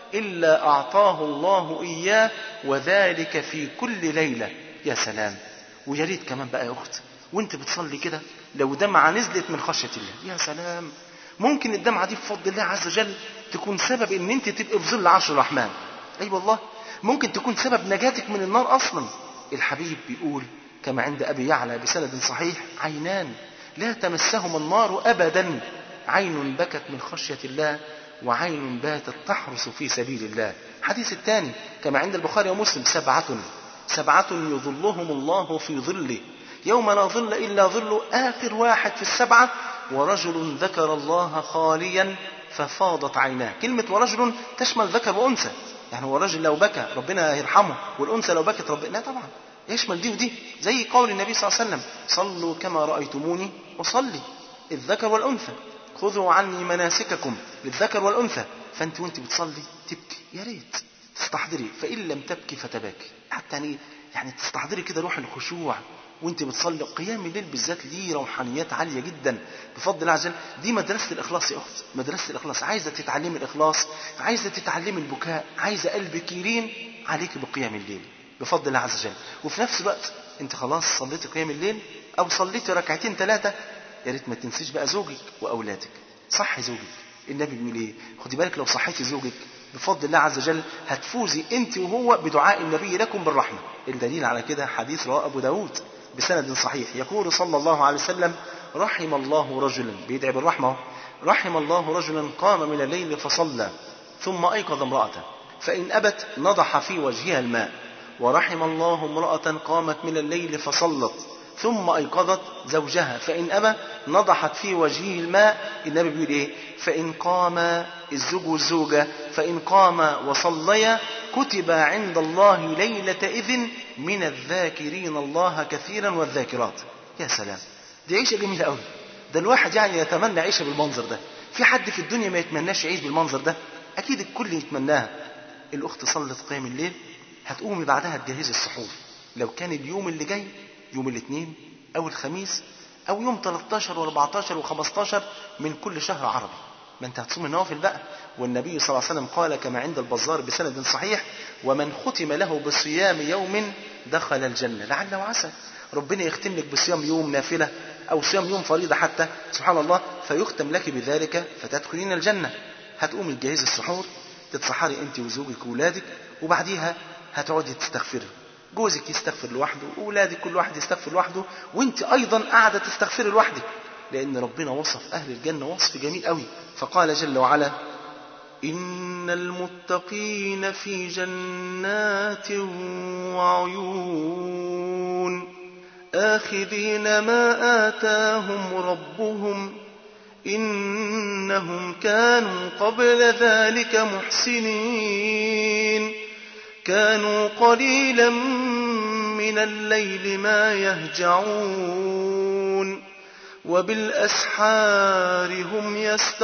Speaker 6: إلا أعطاه الله إياه وذلك في كل ليلة يا سلام ويا ريت كمان بقى يا أخت وانت بتصلي كده لو دمعة نزلت من خشية الله يا سلام ممكن الدمعة دي بفضل الله عز وجل تكون سبب ان انت تبقى في ظل عرش الرحمن اي أيوة والله ممكن تكون سبب نجاتك من النار اصلا الحبيب بيقول كما عند ابي يعلى بسند صحيح عينان لا تمسهما النار ابدا عين بكت من خشية الله وعين باتت تحرس في سبيل الله حديث الثاني كما عند البخاري ومسلم سبعة سبعة يظلهم الله في ظله يوم لا ظل إلا ظل آخر واحد في السبعة ورجل ذكر الله خاليا ففاضت عيناه كلمة ورجل تشمل ذكر وأنثى يعني هو الرجل لو بكى ربنا يرحمه والأنثى لو بكت ربنا لا طبعا يشمل دي ودي زي قول النبي صلى الله عليه وسلم صلوا كما رأيتموني أصلي الذكر والأنثى خذوا عني مناسككم للذكر والأنثى فأنت وأنت بتصلي تبكي يا ريت تستحضري فإن لم تبكي فتباكي حتى يعني يعني تستحضري كده روح الخشوع وانت بتصلي قيام الليل بالذات ليه روحانيات عاليه جدا بفضل الله عز وجل دي مدرسه الاخلاص يا اخت مدرسه الاخلاص عايزه تتعلمي الاخلاص عايزه تتعلمي البكاء عايزه قلبك يلين عليك بقيام الليل بفضل الله عز وجل وفي نفس الوقت انت خلاص صليتي قيام الليل او صليتي ركعتين ثلاثه يا ريت ما تنسيش بقى زوجك واولادك صحي زوجك النبي بيقول ايه خدي بالك لو صحيتي زوجك بفضل الله عز وجل هتفوزي انت وهو بدعاء النبي لكم بالرحمه الدليل على كده حديث رواه ابو داود بسند صحيح يقول صلى الله عليه وسلم رحم الله رجلا بيدعي بالرحمة رحم الله رجلا قام من الليل فصلى ثم أيقظ امرأته فإن أبت نضح في وجهها الماء ورحم الله امرأة قامت من الليل فصلت ثم أيقظت زوجها فإن أبى نضحت في وجهه الماء النبي بيقول إيه فإن قام الزوج والزوجة فإن قام وصليا كتب عند الله ليلة إذن من الذاكرين الله كثيرا والذاكرات يا سلام دي عيشة جميلة قوي ده الواحد يعني يتمنى عيشة بالمنظر ده في حد في الدنيا ما يتمناش يعيش بالمنظر ده أكيد الكل يتمناها الأخت صلت قيام الليل هتقومي بعدها تجهزي السحور لو كان اليوم اللي جاي يوم الاثنين أو الخميس أو يوم 13 و14 و15 من كل شهر عربي ما انت هتصوم النوافل بقى والنبي صلى الله عليه وسلم قال كما عند البزار بسند صحيح ومن ختم له بصيام يوم دخل الجنة لعل وعسى ربنا يختم لك بصيام يوم نافلة أو صيام يوم فريضة حتى سبحان الله فيختم لك بذلك فتدخلين الجنة هتقومي تجهزي السحور تتسحري انت وزوجك وولادك وبعديها هتقعدي تستغفري جوزك يستغفر لوحده واولادك كل واحد يستغفر لوحده وانت ايضا قاعده تستغفري لوحدك لان ربنا وصف اهل الجنه وصف جميل قوي فقال جل وعلا ان المتقين في جنات وعيون اخذين ما اتاهم ربهم انهم كانوا قبل ذلك محسنين كانوا قليلا من الليل ما يهجعون وبالأسحار هم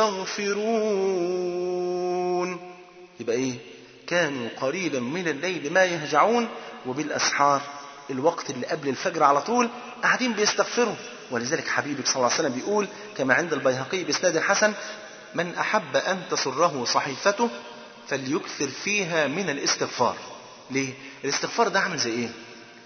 Speaker 6: يستغفرون يبقى ايه كانوا قليلا من الليل ما يهجعون وبالأسحار الوقت اللي قبل الفجر على طول قاعدين بيستغفروا ولذلك حبيبك صلى الله عليه وسلم بيقول كما عند البيهقي بإسناد الحسن من أحب أن تسره صحيفته فليكثر فيها من الاستغفار ليه؟ الاستغفار ده عامل زي ايه؟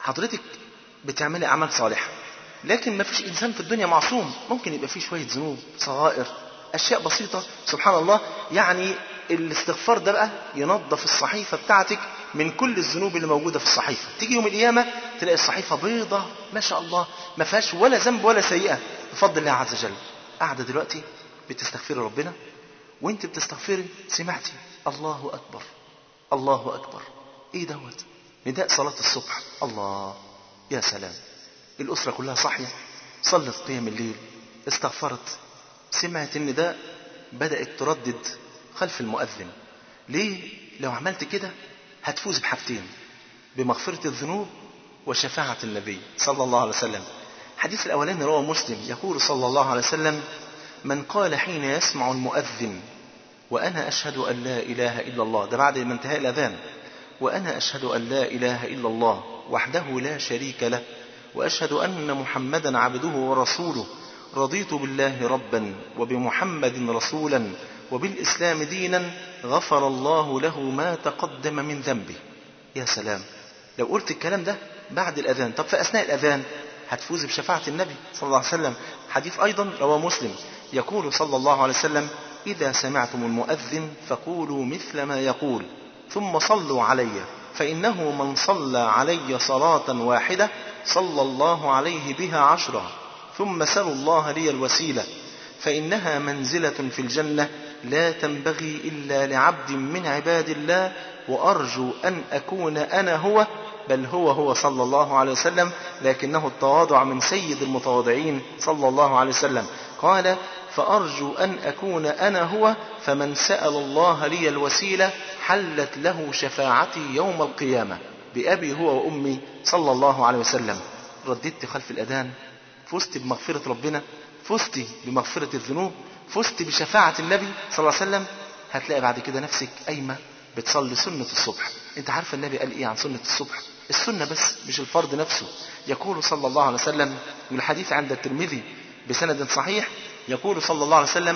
Speaker 7: حضرتك بتعملي اعمال صالحه لكن ما فيش انسان في الدنيا معصوم ممكن يبقى فيه شويه ذنوب صغائر اشياء بسيطه سبحان الله يعني الاستغفار ده بقى ينظف الصحيفه بتاعتك من كل الذنوب اللي موجوده في الصحيفه تيجي يوم القيامه تلاقي الصحيفه بيضه ما شاء الله ما فيهاش ولا ذنب ولا سيئه بفضل الله عز وجل قاعده دلوقتي بتستغفري ربنا وانت بتستغفري سمعتي الله اكبر الله اكبر ايه دوت نداء صلاه الصبح الله يا سلام الاسره كلها صاحيه صلت قيام الليل استغفرت سمعت النداء بدات تردد خلف المؤذن ليه لو عملت كده هتفوز بحاجتين بمغفره الذنوب وشفاعه النبي صلى الله عليه وسلم الحديث الاولاني رواه مسلم يقول صلى الله عليه وسلم من قال حين يسمع المؤذن وأنا أشهد أن لا إله إلا الله ده بعد ما انتهاء الأذان وأنا أشهد أن لا إله إلا الله وحده لا شريك له وأشهد أن محمدا عبده ورسوله رضيت بالله ربا وبمحمد رسولا وبالإسلام دينا غفر الله له ما تقدم من ذنبه يا سلام لو قلت الكلام ده بعد الأذان طب في أثناء الأذان هتفوز بشفاعة النبي صلى الله عليه وسلم حديث أيضا رواه مسلم يقول صلى الله عليه وسلم إذا سمعتم المؤذن فقولوا مثل ما يقول ثم صلوا علي فإنه من صلى علي صلاة واحدة صلى الله عليه بها عشرا ثم سلوا الله لي الوسيلة فإنها منزلة في الجنة لا تنبغي إلا لعبد من عباد الله وأرجو أن أكون أنا هو بل هو هو صلى الله عليه وسلم لكنه التواضع من سيد المتواضعين صلى الله عليه وسلم قال فأرجو أن أكون أنا هو فمن سأل الله لي الوسيلة حلت له شفاعتي يوم القيامة بأبي هو وأمي صلى الله عليه وسلم رددت خلف الأذان فزت بمغفرة ربنا فزت بمغفرة الذنوب فزت بشفاعة النبي صلى الله عليه وسلم هتلاقي بعد كده نفسك قايمة بتصلي سنة الصبح انت عارفه النبي قال ايه عن سنة الصبح السنة بس مش الفرض نفسه يقول صلى الله عليه وسلم والحديث عند الترمذي بسند صحيح يقول صلى الله عليه وسلم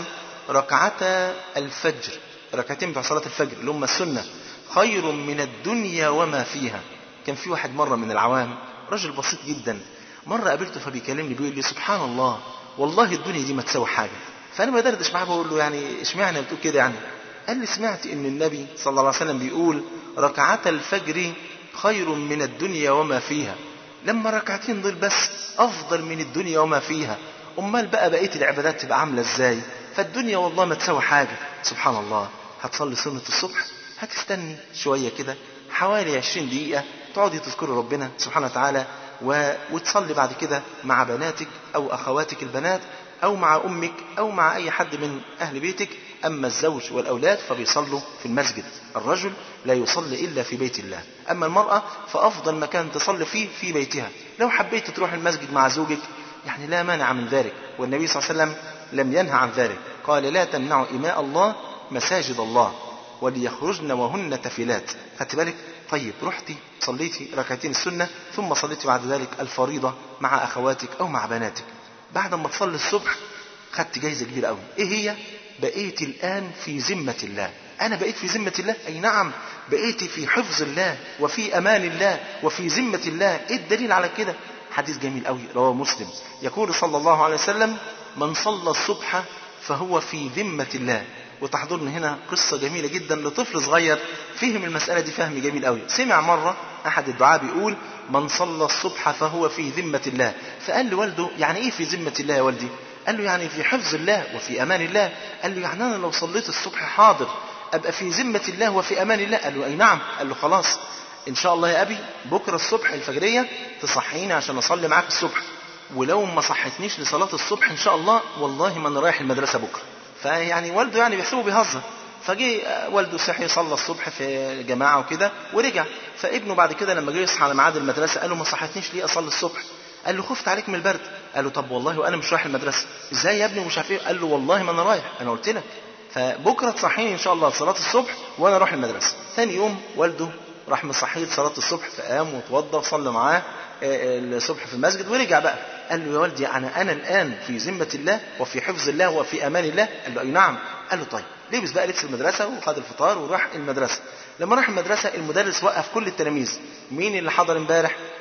Speaker 7: ركعتا الفجر ركعتين بتوع صلاة الفجر اللي هم السنة خير من الدنيا وما فيها كان في واحد مرة من العوام رجل بسيط جدا مرة قابلته فبيكلمني بيقول لي سبحان الله والله الدنيا دي ما تساوي حاجة فأنا بدردش معاه بقول له يعني اشمعنى بتقول كده يعني قال لي سمعت ان النبي صلى الله عليه وسلم بيقول ركعتا الفجر خير من الدنيا وما فيها لما ركعتين دول بس افضل من الدنيا وما فيها امال بقى بقيه العبادات تبقى عامله ازاي فالدنيا والله ما تساوي حاجه سبحان الله هتصلي سنه الصبح هتستني شويه كده حوالي 20 دقيقه تقعدي تذكري ربنا سبحانه وتعالى و... وتصلي بعد كده مع بناتك او اخواتك البنات او مع امك او مع اي حد من اهل بيتك اما الزوج والاولاد فبيصلوا في المسجد الرجل لا يصلي الا في بيت الله اما المراه فافضل مكان تصلي فيه في بيتها لو حبيت تروح المسجد مع زوجك يعني لا مانع من ذلك والنبي صلى الله عليه وسلم لم ينهى عن ذلك قال لا تمنعوا إماء الله مساجد الله وليخرجن وهن تفلات خدت بالك طيب رحتي صليتي ركعتين السنة ثم صليتي بعد ذلك الفريضة مع أخواتك أو مع بناتك بعد ما تصلي الصبح خدت جايزة كبيرة قوي إيه هي بقيت الآن في ذمة الله أنا بقيت في ذمة الله أي نعم بقيت في حفظ الله وفي أمان الله وفي ذمة الله إيه الدليل على كده حديث جميل قوي رواه مسلم يقول صلى الله عليه وسلم من صلى الصبح فهو في ذمة الله وتحضرنا هنا قصة جميلة جدا لطفل صغير فهم المسألة دي فهم جميل قوي سمع مرة أحد الدعاء بيقول من صلى الصبح فهو في ذمة الله فقال لوالده يعني إيه في ذمة الله يا والدي قال له يعني في حفظ الله وفي أمان الله قال له يعني أنا لو صليت الصبح حاضر أبقى في ذمة الله وفي أمان الله قال له أي نعم قال له خلاص إن شاء الله يا أبي بكرة الصبح الفجرية تصحيني عشان أصلي معاك الصبح ولو ما صحتنيش لصلاة الصبح إن شاء الله والله ما أنا رايح المدرسة بكرة فيعني والده يعني بيحسبه بيهزر فجي والده صحي صلى الصبح في جماعة وكده ورجع فابنه بعد كده لما جه يصحى على ميعاد المدرسة قال له ما صحتنيش ليه أصلي الصبح قال له خفت عليك من البرد قال له طب والله وانا مش رايح المدرسه ازاي يا ابني ومش عارف ايه قال له والله ما انا رايح انا قلت لك فبكره تصحيني ان شاء الله صلاه الصبح وانا اروح المدرسه ثاني يوم والده راح مصحيه صلاه الصبح فقام وتوضى وصلى معاه الصبح في المسجد ورجع بقى قال له يا والدي انا انا الان في ذمه الله وفي حفظ الله وفي امان الله قال له اي نعم قال له طيب لبس بقى لبس المدرسه وخد الفطار وراح المدرسه لما راح المدرسه المدرس وقف كل التلاميذ مين اللي حضر امبارح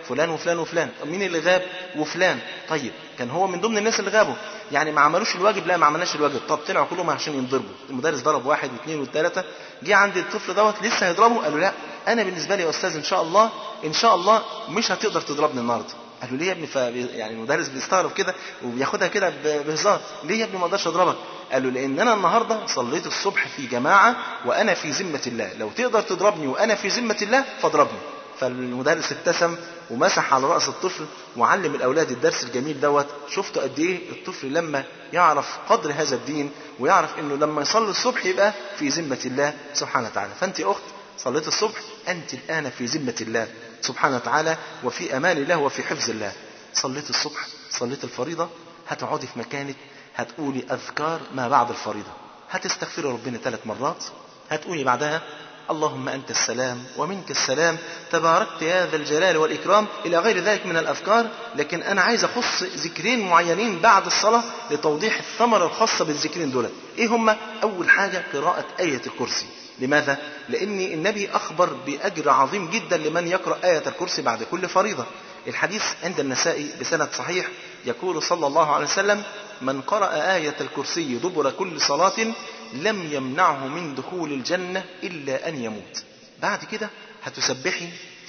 Speaker 7: فلان وفلان وفلان طب مين اللي غاب وفلان طيب كان هو من ضمن الناس اللي غابوا يعني ما عملوش الواجب لا ما عملناش الواجب طب طلعوا كلهم عشان ينضربوا المدرس ضرب واحد واثنين وثلاثه جه عند الطفل دوت لسه هيضربه قالوا لا انا بالنسبه لي يا استاذ ان شاء الله ان شاء الله مش هتقدر تضربني النهارده قالوا ليه يا ابني ف... يعني المدرس بيستغرب كده وبياخدها كده ب- بهزار ليه يا ابني ما اقدرش اضربك قالوا لان انا النهارده صليت الصبح في جماعه وانا في ذمه الله لو تقدر تضربني وانا في ذمه الله فاضربني فالمدرس ابتسم ومسح على راس الطفل وعلم الاولاد الدرس الجميل دوت شفتوا قد ايه الطفل لما يعرف قدر هذا الدين ويعرف انه لما يصلي الصبح يبقى في ذمه الله سبحانه وتعالى فانت يا اخت صليت الصبح انت الان في ذمه الله سبحانه وتعالى وفي امان الله وفي حفظ الله صليت الصبح صليت الفريضه هتقعدي في مكانك هتقولي اذكار ما بعد الفريضه هتستغفري ربنا ثلاث مرات هتقولي بعدها اللهم أنت السلام ومنك السلام تباركت يا ذا الجلال والإكرام إلى غير ذلك من الأذكار لكن أنا عايز أخص ذكرين معينين بعد الصلاة لتوضيح الثمرة الخاصة بالذكرين دول إيه هما أول حاجة قراءة آية الكرسي لماذا؟ لأن النبي أخبر بأجر عظيم جدا لمن يقرأ آية الكرسي بعد كل فريضة الحديث عند النسائي بسند صحيح يقول صلى الله عليه وسلم من قرأ آية الكرسي دبر كل صلاة لم يمنعه من دخول الجنة إلا أن يموت بعد كده هتسبحي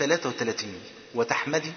Speaker 7: 33 وتحمدي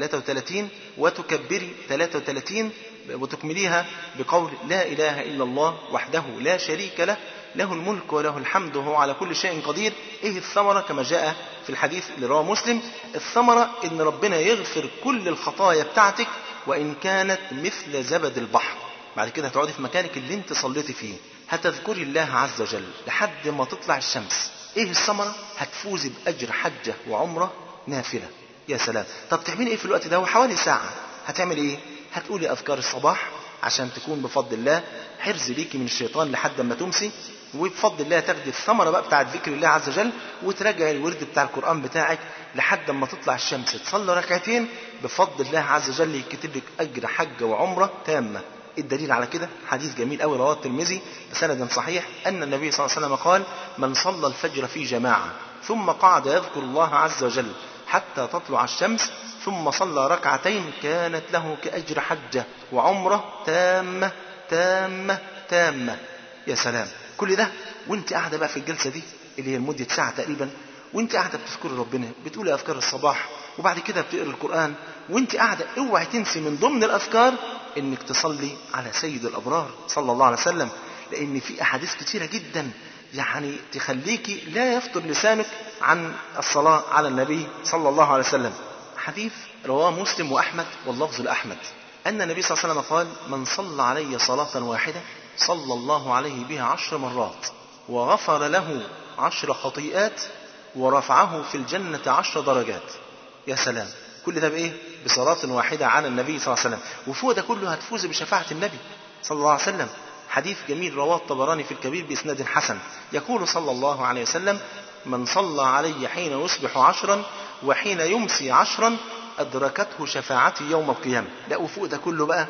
Speaker 7: 33 وتكبري 33 وتكمليها بقول لا إله إلا الله وحده لا شريك له له الملك وله الحمد وهو على كل شيء قدير ايه الثمرة كما جاء في الحديث اللي رواه مسلم الثمرة ان ربنا يغفر كل الخطايا بتاعتك وان كانت مثل زبد البحر بعد كده هتقعدي في مكانك اللي انت صليتي فيه هتذكري الله عز وجل لحد ما تطلع الشمس ايه الثمرة هتفوزي باجر حجة وعمرة نافلة يا سلام طب تعملي ايه في الوقت ده هو حوالي ساعة هتعملي ايه هتقولي اذكار الصباح عشان تكون بفضل الله حرز ليكي من الشيطان لحد ما تمسي وبفضل الله تاخدي الثمرة بقى بتاعت ذكر الله عز وجل وتراجعي الورد بتاع القرآن بتاعك لحد ما تطلع الشمس تصلي ركعتين بفضل الله عز وجل يكتب لك أجر حجة وعمرة تامة الدليل على كده حديث جميل قوي رواه الترمذي بسند صحيح أن النبي صلى الله عليه وسلم قال من صلى الفجر في جماعة ثم قعد يذكر الله عز وجل حتى تطلع الشمس ثم صلى ركعتين كانت له كأجر حجة وعمرة تامة تامة تامة يا سلام كل ده وانت قاعدة بقى في الجلسة دي اللي هي لمدة ساعة تقريبا وانت قاعدة بتذكري ربنا بتقولي أذكار الصباح وبعد كده بتقري القرآن وانت قاعدة اوعي تنسي من ضمن الأذكار انك تصلي على سيد الأبرار صلى الله عليه وسلم لأن في أحاديث كتيرة جدا يعني تخليكي لا يفطر لسانك عن الصلاة على النبي صلى الله عليه وسلم حديث رواه مسلم وأحمد واللفظ لأحمد أن النبي صلى الله عليه وسلم قال من صلى علي صلاة واحدة صلى الله عليه بها عشر مرات وغفر له عشر خطيئات ورفعه في الجنة عشر درجات يا سلام كل ده بإيه؟ بصلاة واحدة على النبي صلى الله عليه وسلم وفوق ده كله هتفوز بشفاعة النبي صلى الله عليه وسلم حديث جميل رواه الطبراني في الكبير بإسناد حسن يقول صلى الله عليه وسلم من صلى علي حين يصبح عشرا وحين يمسي عشرا أدركته شفاعتي يوم القيامة لا وفوق ده كله بقى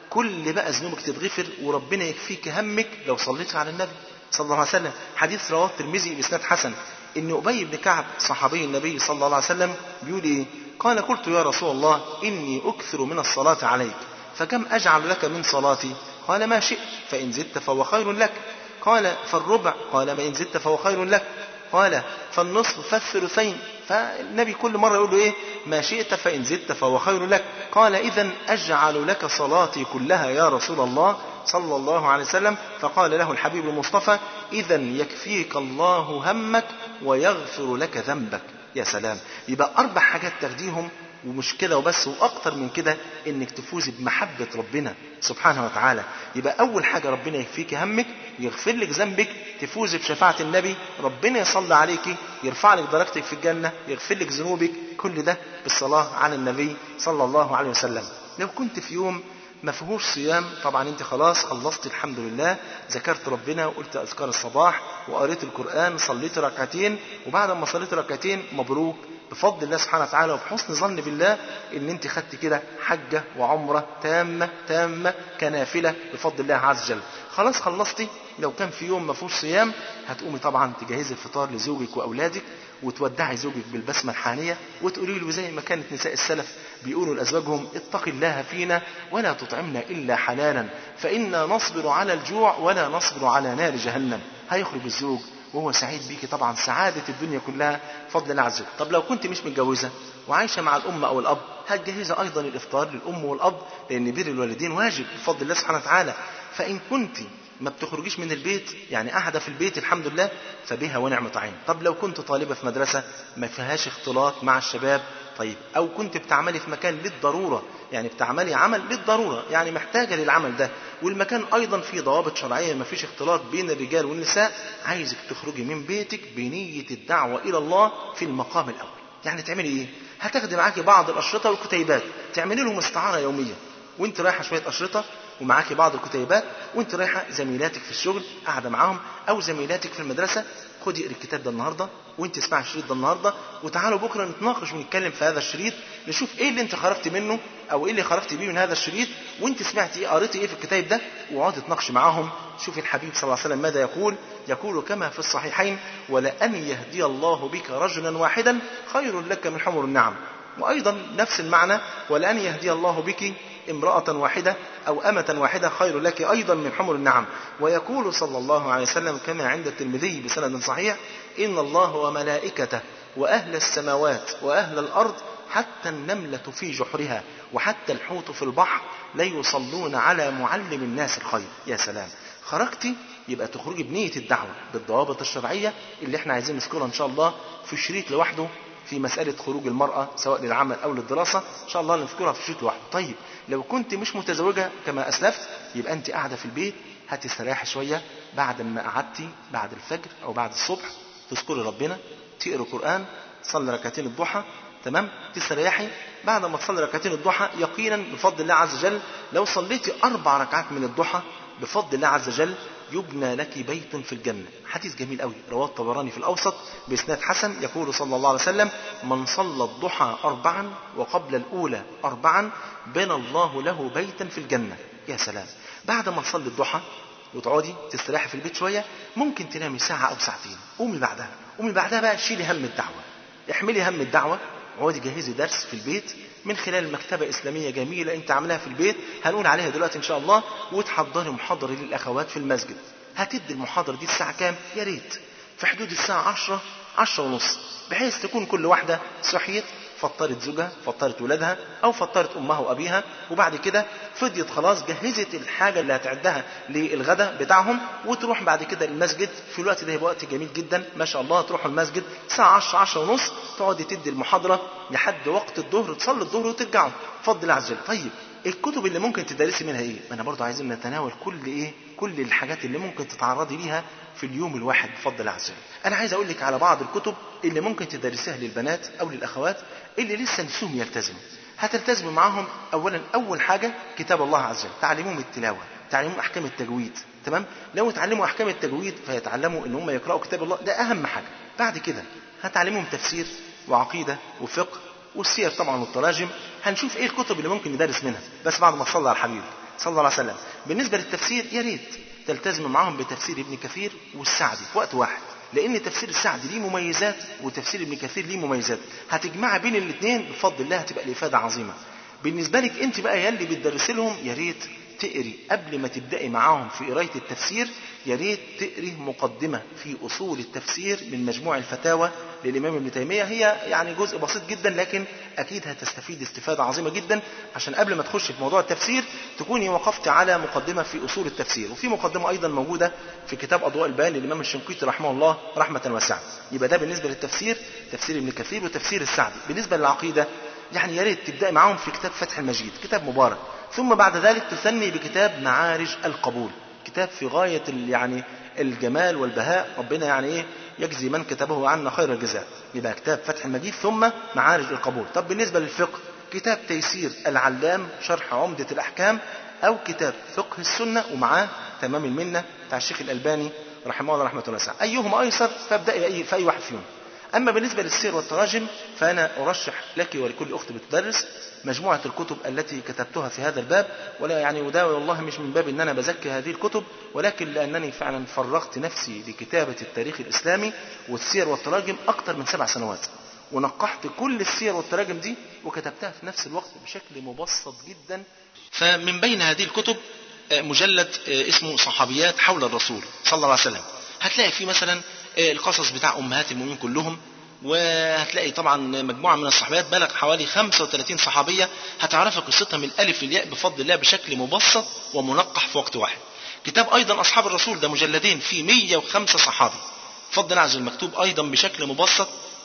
Speaker 7: كل بقى ذنوبك تتغفر وربنا يكفيك همك لو صليت على النبي صلى الله عليه وسلم حديث رواه الترمذي بإسناد حسن إن أبي بن كعب صحابي النبي صلى الله عليه وسلم بيقول إيه قال قلت يا رسول الله إني أكثر من الصلاة عليك فكم أجعل لك من صلاتي قال ما شئت فإن زدت فهو خير لك قال فالربع قال ما إن زدت فهو خير لك قال فالنصف فالثلثين فالنبي كل مرة يقول له إيه ما شئت فإن زدت فهو خير لك قال إذا أجعل لك صلاتي كلها يا رسول الله صلى الله عليه وسلم فقال له الحبيب المصطفى إذا يكفيك الله همك ويغفر لك ذنبك يا سلام يبقى أربع حاجات تاخديهم ومش كده وبس واكتر من كده انك تفوزي بمحبه ربنا سبحانه وتعالى يبقى اول حاجه ربنا يكفيك همك يغفر لك ذنبك تفوزي بشفاعه النبي ربنا يصلي عليك يرفع لك درجتك في الجنه يغفر لك ذنوبك كل ده بالصلاه على النبي صلى الله عليه وسلم لو كنت في يوم ما فيهوش صيام طبعا انت خلاص خلصت الحمد لله ذكرت ربنا وقلت اذكار الصباح وقريت القران صليت ركعتين وبعد ما صليت ركعتين مبروك بفضل الله سبحانه وتعالى وبحسن ظن بالله ان انت خدت كده حجه وعمره تامه تامه كنافله بفضل الله عز وجل خلاص خلصتي لو كان في يوم ما فيهوش صيام هتقومي طبعا تجهزي الفطار لزوجك واولادك وتودعي زوجك بالبسمه الحانيه وتقولي له زي ما كانت نساء السلف بيقولوا لازواجهم اتق الله فينا ولا تطعمنا الا حلالا فانا نصبر على الجوع ولا نصبر على نار جهنم هيخرج الزوج وهو سعيد بيكي طبعا سعادة الدنيا كلها فضل الله عز وجل طب لو كنت مش متجوزة وعايشة مع الأم أو الأب هتجهزي أيضا الإفطار للأم والأب لأن بر الوالدين واجب بفضل الله سبحانه وتعالى فإن كنت ما بتخرجيش من البيت يعني قاعدة في البيت الحمد لله فبها ونعمة عين طب لو كنت طالبة في مدرسة ما فيهاش اختلاط مع الشباب طيب أو كنت بتعملي في مكان للضرورة يعني بتعملي عمل للضرورة يعني محتاجة للعمل ده والمكان أيضا فيه ضوابط شرعية ما فيش اختلاط بين الرجال والنساء عايزك تخرجي من بيتك بنية الدعوة إلى الله في المقام الأول يعني تعملي إيه هتاخدي معاكي بعض الأشرطة والكتيبات تعملي لهم استعارة يومية وانت رايحة شوية أشرطة ومعاكي بعض الكتيبات وانت رايحة زميلاتك في الشغل قاعدة معاهم أو زميلاتك في المدرسة خدي اقري الكتاب ده النهارده وانت اسمعي الشريط ده النهارده وتعالوا بكره نتناقش ونتكلم في هذا الشريط نشوف ايه اللي انت خرجت منه او ايه اللي خرجت بيه من هذا الشريط وانت سمعتي ايه قريتي ايه في الكتاب ده واقعدي تناقشي معاهم شوف الحبيب صلى الله عليه وسلم ماذا يقول يقول كما في الصحيحين ولأن يهدي الله بك رجلا واحدا خير لك من حمر النعم وأيضا نفس المعنى ولأن يهدي الله بك امرأة واحدة أو أمة واحدة خير لك أيضا من حمر النعم ويقول صلى الله عليه وسلم كما عند الترمذي بسند صحيح إن الله وملائكته وأهل السماوات وأهل الأرض حتى النملة في جحرها وحتى الحوت في البحر لا يصلون على معلم الناس الخير يا سلام خرجتي يبقى تخرجي بنية الدعوة بالضوابط الشرعية اللي احنا عايزين نذكرها ان شاء الله في شريط لوحده في مسألة خروج المرأة سواء للعمل أو للدراسة إن شاء الله نذكرها في شريط لوحده طيب لو كنت مش متزوجة كما أسلفت يبقى أنت قاعدة في البيت هتستريحي شوية بعد ما قعدتي بعد الفجر أو بعد الصبح تذكري ربنا تقري قرآن تصلي ركعتين الضحى تمام تستريحي بعد ما تصلي ركعتين الضحى يقينا بفضل الله عز وجل لو صليتي أربع ركعات من الضحى بفضل الله عز وجل يبنى لك بيت في الجنة حديث جميل قوي رواه الطبراني في الأوسط بإسناد حسن يقول صلى الله عليه وسلم من صلى الضحى أربعا وقبل الأولى أربعا بنى الله له بيتا في الجنة يا سلام بعد ما تصلي الضحى وتقعدي تستريحي في البيت شوية ممكن تنامي ساعة أو ساعتين قومي بعدها قومي بعدها بقى شيلي هم الدعوة احملي هم الدعوة اقعدي جهزي درس في البيت من خلال مكتبة إسلامية جميلة أنت عاملاها في البيت هنقول عليها دلوقتي إن شاء الله وتحضري محاضرة للأخوات في المسجد هتدي المحاضرة دي الساعة كام؟ يا ريت في حدود الساعة عشرة عشرة ونص بحيث تكون كل واحدة صحيت فطرت زوجها فطرت ولادها أو فطرت أمها وأبيها وبعد كده فضيت خلاص جهزت الحاجة اللي هتعدها للغداء بتاعهم وتروح بعد كده المسجد في الوقت ده يبقى وقت جميل جدا ما شاء الله تروحوا المسجد الساعة 10 10 ونص تقعدي تدي المحاضرة لحد وقت الظهر تصلي الظهر وترجعوا بفضل الله عز وجل طيب الكتب اللي ممكن تدرسي منها ايه؟ ما انا برضه عايزين نتناول كل ايه؟ كل الحاجات اللي ممكن تتعرضي ليها في اليوم الواحد بفضل الله عز وجل. انا عايز اقول لك على بعض الكتب اللي ممكن تدرسيها للبنات او للاخوات اللي لسه نفسهم يلتزموا. هتلتزموا معاهم اولا اول حاجه كتاب الله عز وجل، تعلموهم التلاوه، تعلموهم احكام التجويد، تمام؟ لو اتعلموا احكام التجويد فيتعلموا ان هم يقراوا كتاب الله، ده اهم حاجه. بعد كده هتعلمهم تفسير وعقيده وفقه والسير طبعا والتراجم هنشوف ايه الكتب اللي ممكن ندرس منها بس بعد ما تصلى على الحبيب صلى الله عليه وسلم بالنسبه للتفسير يا ريت تلتزم معاهم بتفسير ابن كثير والسعدي في وقت واحد لان تفسير السعدي ليه مميزات وتفسير ابن كثير ليه مميزات هتجمع بين الاثنين بفضل الله هتبقى الافاده عظيمه بالنسبه لك انت بقى يا اللي بتدرس لهم يا ريت تقري قبل ما تبدأي معاهم في قراية التفسير يا ريت تقري مقدمة في أصول التفسير من مجموع الفتاوى للإمام ابن تيمية هي يعني جزء بسيط جدا لكن أكيد هتستفيد استفادة عظيمة جدا عشان قبل ما تخش في موضوع التفسير تكوني وقفت على مقدمة في أصول التفسير وفي مقدمة أيضا موجودة في كتاب أضواء البيان للإمام الشنقيطي رحمه الله رحمة واسعة يبقى ده بالنسبة للتفسير تفسير ابن كثير وتفسير السعدي بالنسبة للعقيدة يعني يا ريت تبدأي معاهم في كتاب فتح المجيد كتاب مبارك ثم بعد ذلك تثني بكتاب معارج القبول كتاب في غاية يعني الجمال والبهاء ربنا يعني ايه يجزي من كتبه عنا خير الجزاء يبقى كتاب فتح المجيد ثم معارج القبول طب بالنسبة للفقه كتاب تيسير العلام شرح عمدة الأحكام أو كتاب فقه السنة ومعاه تمام المنة بتاع الشيخ الألباني رحمه الله رحمة الله واسعة أيهما أيسر فابدأي أي في أي واحد فيهم أما بالنسبة للسير والتراجم فأنا أرشح لك ولكل أخت بتدرس مجموعة الكتب التي كتبتها في هذا الباب ولا يعني وده والله مش من باب ان انا بزكي هذه الكتب ولكن لانني فعلا فرغت نفسي لكتابة التاريخ الاسلامي والسير والتراجم اكثر من سبع سنوات ونقحت كل السير والتراجم دي وكتبتها في نفس الوقت بشكل مبسط جدا
Speaker 8: فمن بين هذه الكتب آه، مجلد آه، اسمه صحابيات حول الرسول صلى الله عليه وسلم هتلاقي فيه مثلا آه، القصص بتاع امهات المؤمنين كلهم وهتلاقي طبعا مجموعه من الصحابيات بلغ حوالي 35 صحابيه هتعرف قصتها من الالف للياء بفضل الله بشكل مبسط ومنقح في وقت واحد. كتاب ايضا اصحاب الرسول ده مجلدين فيه 105 صحابي. بفضل الله عز وجل مكتوب ايضا بشكل مبسط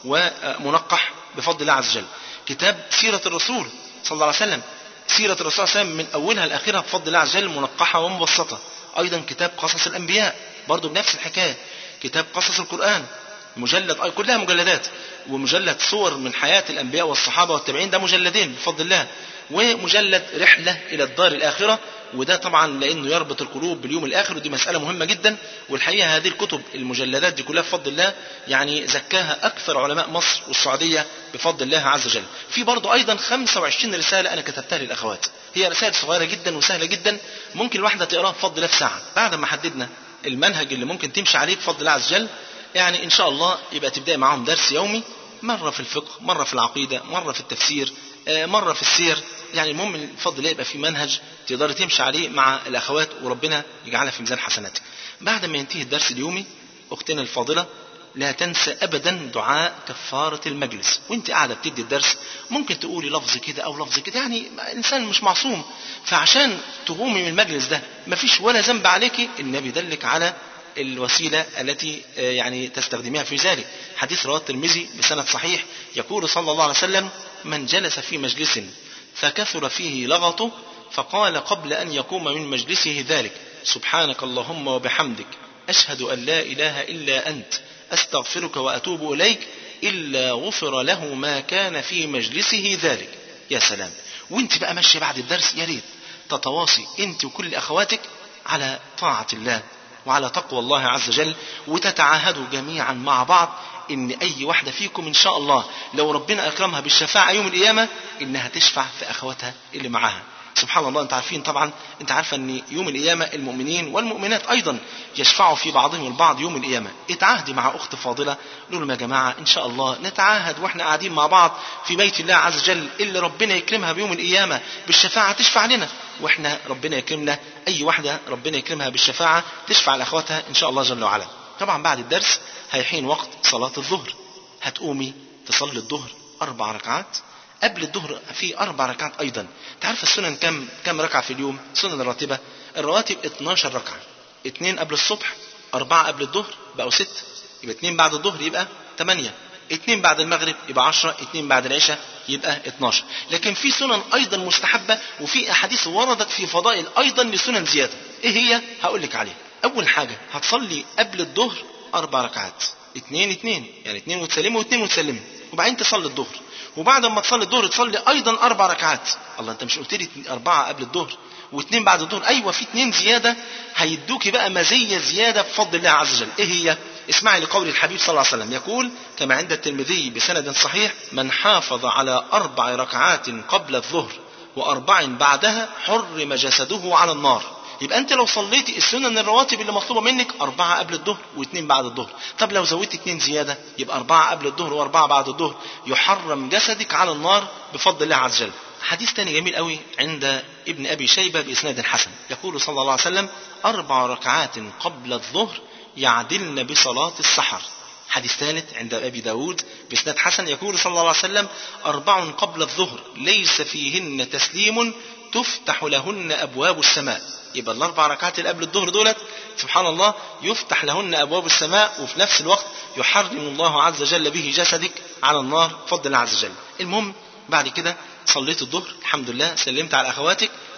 Speaker 8: ومنقح بفضل الله عز وجل. كتاب سيره الرسول صلى الله عليه وسلم سيره الرسول صلى الله عليه وسلم من اولها لاخرها بفضل الله عز وجل منقحه ومبسطه. ايضا كتاب قصص الانبياء برضه بنفس الحكايه. كتاب قصص القران مجلد أي كلها مجلدات ومجلد صور من حياة الأنبياء والصحابة والتابعين ده مجلدين بفضل الله ومجلد رحلة إلى الدار الآخرة وده طبعا لأنه يربط القلوب باليوم الآخر ودي مسألة مهمة جدا والحقيقة هذه الكتب المجلدات دي كلها بفضل الله يعني زكاها أكثر علماء مصر والسعودية بفضل الله عز وجل في برضه أيضا 25 رسالة أنا كتبتها للأخوات هي رسائل صغيرة جدا وسهلة جدا ممكن الواحدة تقراها بفضل الله في ساعة بعد ما حددنا المنهج اللي ممكن تمشي عليه بفضل الله عز وجل يعني إن شاء الله يبقى تبدأ معاهم درس يومي مرة في الفقه مرة في العقيدة مرة في التفسير آه، مرة في السير يعني المهم الفضل الله يبقى في منهج تقدر تمشي عليه مع الأخوات وربنا يجعلها في ميزان حسناتك بعد ما ينتهي الدرس اليومي أختنا الفاضلة لا تنسى ابدا دعاء كفاره المجلس وانت قاعده بتدي الدرس ممكن تقولي لفظ كده او لفظ كده يعني الانسان مش معصوم فعشان تقومي من المجلس ده مفيش ولا ذنب عليكي النبي دلك على الوسيلة التي آه، يعني تستخدمها في ذلك حديث رواه الترمذي بسند صحيح يقول صلى الله عليه وسلم من جلس في مجلس فكثر فيه لغطه فقال قبل أن يقوم من مجلسه ذلك سبحانك اللهم وبحمدك أشهد أن لا إله إلا أنت أستغفرك وأتوب إليك إلا غفر له ما كان في مجلسه ذلك يا سلام وانت بقى ماشية بعد الدرس يا ريت تتواصي انت وكل أخواتك على طاعة الله وعلى تقوى الله عز وجل وتتعاهدوا جميعا مع بعض ان اي واحده فيكم ان شاء الله لو ربنا اكرمها بالشفاعه يوم القيامه انها تشفع في اخواتها اللي معاها سبحان الله انت عارفين طبعا انت عارفه ان يوم القيامه المؤمنين والمؤمنات ايضا يشفعوا في بعضهم البعض يوم القيامه اتعاهدي مع اخت فاضله قول لهم يا جماعه ان شاء الله نتعاهد واحنا قاعدين مع بعض في بيت الله عز وجل اللي ربنا يكرمها بيوم القيامه بالشفاعه تشفع لنا واحنا ربنا يكرمنا اي واحده ربنا يكرمها بالشفاعه تشفع لاخواتها ان شاء الله جل وعلا طبعا بعد الدرس هيحين وقت صلاه الظهر هتقومي تصلي الظهر اربع ركعات قبل الظهر في اربع ركعات ايضا تعرف السنن كم كم ركعه في اليوم سنن الراتبه الرواتب 12 ركعه اثنين قبل الصبح أربعة قبل الظهر بقوا ست يبقى اثنين بعد الظهر يبقى ثمانية اثنين بعد المغرب يبقى عشرة اثنين بعد العشاء يبقى 12 لكن في سنن أيضا مستحبة وفي أحاديث وردت في فضائل أيضا لسنن زيادة إيه هي هقول لك عليها أول حاجة هتصلي قبل الظهر أربع ركعات اثنين اثنين يعني اثنين وتسلمي واثنين وتسلمي وبعدين تصلي الظهر وبعد ما تصلي الظهر تصلي ايضا اربع ركعات الله انت مش قلت لي اربعه قبل الظهر واثنين بعد الظهر ايوه في اثنين زياده هيدوكي بقى مزيه زياده بفضل الله عز وجل ايه هي اسمعي لقول الحبيب صلى الله عليه وسلم يقول كما عند الترمذي بسند صحيح من حافظ على اربع ركعات قبل الظهر واربع بعدها حرم جسده على النار يبقى انت لو صليتي السنن الرواتب اللي مطلوبه منك اربعه قبل الظهر واثنين بعد الظهر طب لو زودت اثنين زياده يبقى اربعه قبل الظهر واربعه بعد الظهر يحرم جسدك على النار بفضل الله عز وجل حديث تاني جميل قوي عند ابن ابي شيبه باسناد حسن يقول صلى الله عليه وسلم اربع ركعات قبل الظهر يعدلن بصلاه السحر حديث ثالث عند أبي داود بإسناد حسن يقول صلى الله عليه وسلم أربع قبل الظهر ليس فيهن تسليم تفتح لهن أبواب السماء يبقى الأربع ركعات اللي قبل الظهر دولت سبحان الله يفتح لهن أبواب السماء وفي نفس الوقت يحرم الله عز وجل به جسدك على النار بفضل الله عز وجل المهم بعد كده صليت الظهر الحمد لله سلمت على أخواتك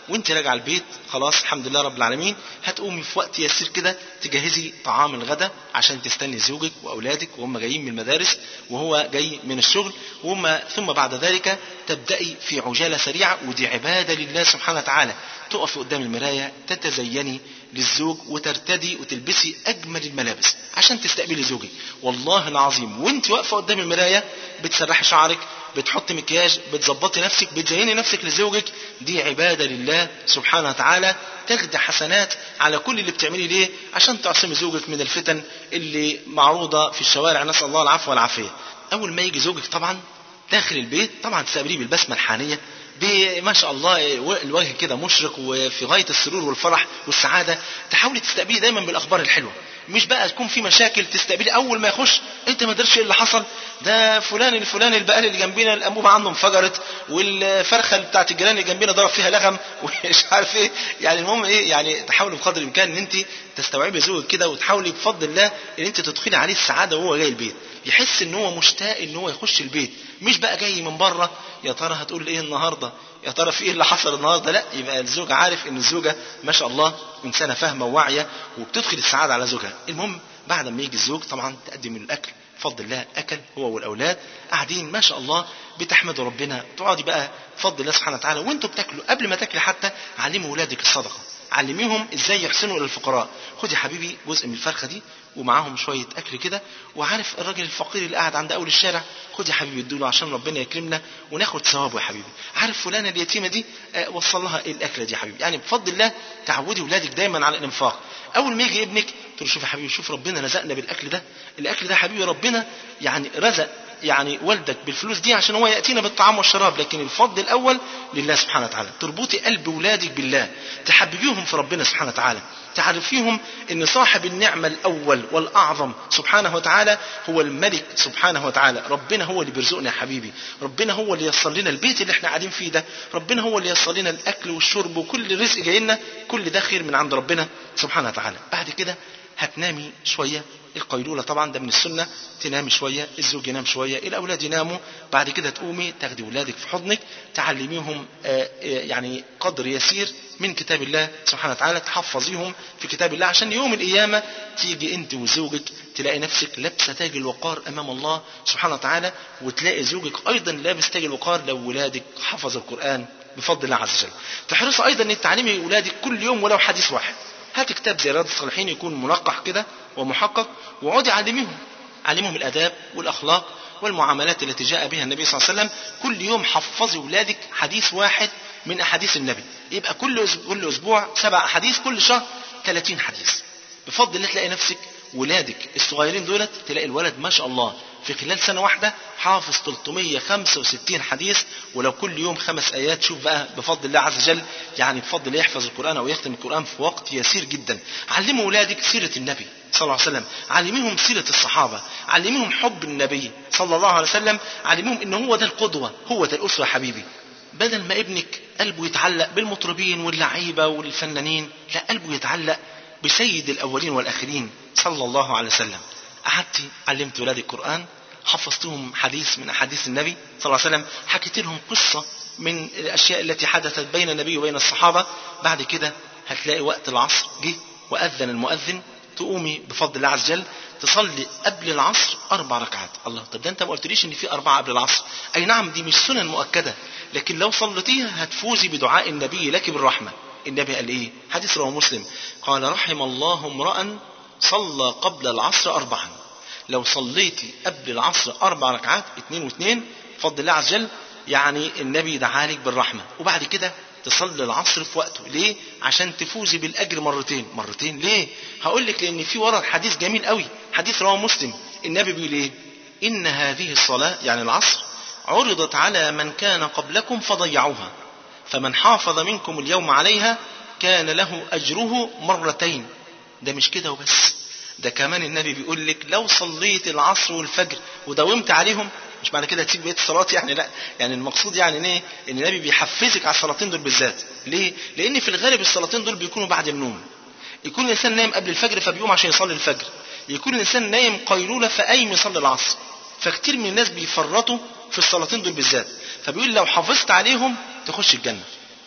Speaker 8: وانت راجعه البيت خلاص الحمد لله رب العالمين هتقومي في وقت يسير كده تجهزي طعام الغداء عشان تستني زوجك واولادك وهم جايين من المدارس وهو جاي من الشغل وهم ثم بعد ذلك تبدأي في عجالة سريعة ودي عبادة لله سبحانه وتعالى تقفي قدام المراية تتزيني للزوج وترتدي وتلبسي أجمل الملابس عشان تستقبلي زوجك والله العظيم وانت واقفة قدام المراية بتسرحي شعرك بتحطي مكياج بتظبطي نفسك بتزيني نفسك لزوجك دي عبادة لله سبحانه وتعالى تاخدي حسنات على كل اللي بتعمليه ليه عشان تعصمي زوجك من الفتن اللي معروضة في الشوارع نسأل الله العفو والعافية أول ما يجي زوجك طبعا داخل البيت طبعا تستقبليه بالبسمة الحانية ما شاء الله الوجه كده مشرق وفي غاية السرور والفرح والسعادة تحاولي تستقبلي دايما بالأخبار الحلوة مش بقى تكون في مشاكل تستقبلي اول ما يخش انت ما درش ايه اللي حصل ده فلان الفلاني البقال اللي جنبينا الانبوبه عنده انفجرت والفرخه بتاعت الجيران اللي جنبينا ضرب فيها لغم ومش عارف ايه يعني المهم ايه يعني تحاولي بقدر الامكان ان انت تستوعبي زوجك كده وتحاولي بفضل الله ان انت تدخلي عليه السعاده وهو جاي البيت يحس ان هو مشتاق ان هو يخش البيت مش بقى جاي من بره يا ترى هتقول ايه النهارده يا ترى في ايه اللي حصل النهارده لا يبقى الزوج عارف ان الزوجه ما شاء الله انسانه فاهمه وواعيه وبتدخل السعاده على زوجها المهم بعد ما يجي الزوج طبعا تقدم الاكل بفضل الله اكل هو والاولاد قاعدين ما شاء الله بتحمدوا ربنا تقعدي بقى بفضل الله سبحانه وتعالى وانتوا بتاكلوا قبل ما تاكلي حتى علموا اولادك الصدقه علميهم ازاي يحسنوا الى الفقراء خد يا حبيبي جزء من الفرخه دي ومعاهم شويه اكل كده وعارف الراجل الفقير اللي قاعد عند اول الشارع خد يا حبيبي ادوله عشان ربنا يكرمنا وناخد ثوابه يا حبيبي عارف فلانه اليتيمه دي آه وصل لها الاكله دي يا حبيبي يعني بفضل الله تعودي اولادك دايما على الانفاق اول ما يجي ابنك تقول له شوف يا حبيبي شوف ربنا رزقنا بالاكل ده الاكل ده يا حبيبي ربنا يعني رزق يعني والدك بالفلوس دي عشان هو ياتينا بالطعام والشراب لكن الفضل الاول لله سبحانه وتعالى تربطي قلب ولادك بالله تحببيهم في ربنا سبحانه وتعالى تعرفيهم ان صاحب النعمه الاول والاعظم سبحانه وتعالى هو الملك سبحانه وتعالى ربنا هو اللي بيرزقنا يا حبيبي ربنا هو اللي ييسر لنا البيت اللي احنا قاعدين فيه ده ربنا هو اللي ييسر لنا الاكل والشرب وكل رزق جاي لنا كل ده خير من عند ربنا سبحانه وتعالى بعد كده هتنامي شويه القيلولة طبعا ده من السنة تنامي شوية الزوج ينام شوية الأولاد يناموا بعد كده تقومي تاخدي ولادك في حضنك تعلميهم يعني قدر يسير من كتاب الله سبحانه وتعالى تحفظيهم في كتاب الله عشان يوم القيامة تيجي أنت وزوجك تلاقي نفسك لابسة تاج الوقار أمام الله سبحانه وتعالى وتلاقي زوجك أيضا لابس تاج الوقار لو ولادك حفظ القرآن بفضل الله عز وجل تحرصي أيضا أن تعلمي ولادك كل يوم ولو حديث واحد هات كتاب زي رياض الصالحين يكون منقح كده ومحقق واقعدي علميهم علمهم الاداب والاخلاق والمعاملات التي جاء بها النبي صلى الله عليه وسلم كل يوم حفظي ولادك حديث واحد من احاديث النبي يبقى كل كل اسبوع سبع احاديث كل شهر 30 حديث بفضل الله تلاقي نفسك ولادك الصغيرين دولت تلاقي الولد ما شاء الله في خلال سنة واحدة حافظ 365 حديث ولو كل يوم خمس آيات شوف بقى بفضل الله عز وجل يعني بفضل الله يحفظ القرآن أو يختم القرآن في وقت يسير جدا علموا ولادك سيرة النبي صلى الله عليه وسلم علميهم سيرة الصحابة علميهم حب النبي صلى الله عليه وسلم علميهم ان هو ده القدوة هو ده الأسرة يا حبيبي بدل ما ابنك قلبه يتعلق بالمطربين واللعيبة والفنانين لا قلبه يتعلق بسيد الأولين والآخرين صلى الله عليه وسلم قعدت علمت ولادي القرآن حفظتهم حديث من أحاديث النبي صلى الله عليه وسلم حكيت لهم قصة من الأشياء التي حدثت بين النبي وبين الصحابة بعد كده هتلاقي وقت العصر جه وأذن المؤذن تقومي بفضل الله عز وجل تصلي قبل العصر أربع ركعات الله طب ده أنت ما قلتليش إن في أربعة قبل العصر أي نعم دي مش سنن مؤكدة لكن لو صليتيها هتفوزي بدعاء النبي لك بالرحمة النبي قال إيه حديث رواه مسلم قال رحم الله امرأ صلى قبل العصر أربعا لو صليتي قبل العصر أربع ركعات اتنين واتنين بفضل الله عز وجل يعني النبي دعالك بالرحمة وبعد كده تصلي العصر في وقته ليه عشان تفوزي بالاجر مرتين مرتين ليه هقول لك لان في ورد حديث جميل قوي حديث رواه مسلم النبي بيقول ايه ان هذه الصلاه يعني العصر عرضت على من كان قبلكم فضيعوها فمن حافظ منكم اليوم عليها كان له اجره مرتين ده مش كده وبس ده كمان النبي بيقول لك لو صليت العصر والفجر وداومت عليهم مش معنى كده تسيب بقيه الصلاه يعني لا يعني المقصود يعني ايه ان النبي بيحفزك على الصلاتين دول بالذات ليه لان في الغالب الصلاتين دول بيكونوا بعد النوم يكون الانسان نايم قبل الفجر فبيقوم عشان يصلي الفجر يكون الانسان نايم قيلوله فقايم يصلي العصر فكتير من الناس بيفرطوا في الصلاتين دول بالذات فبيقول لو حافظت عليهم تخش الجنه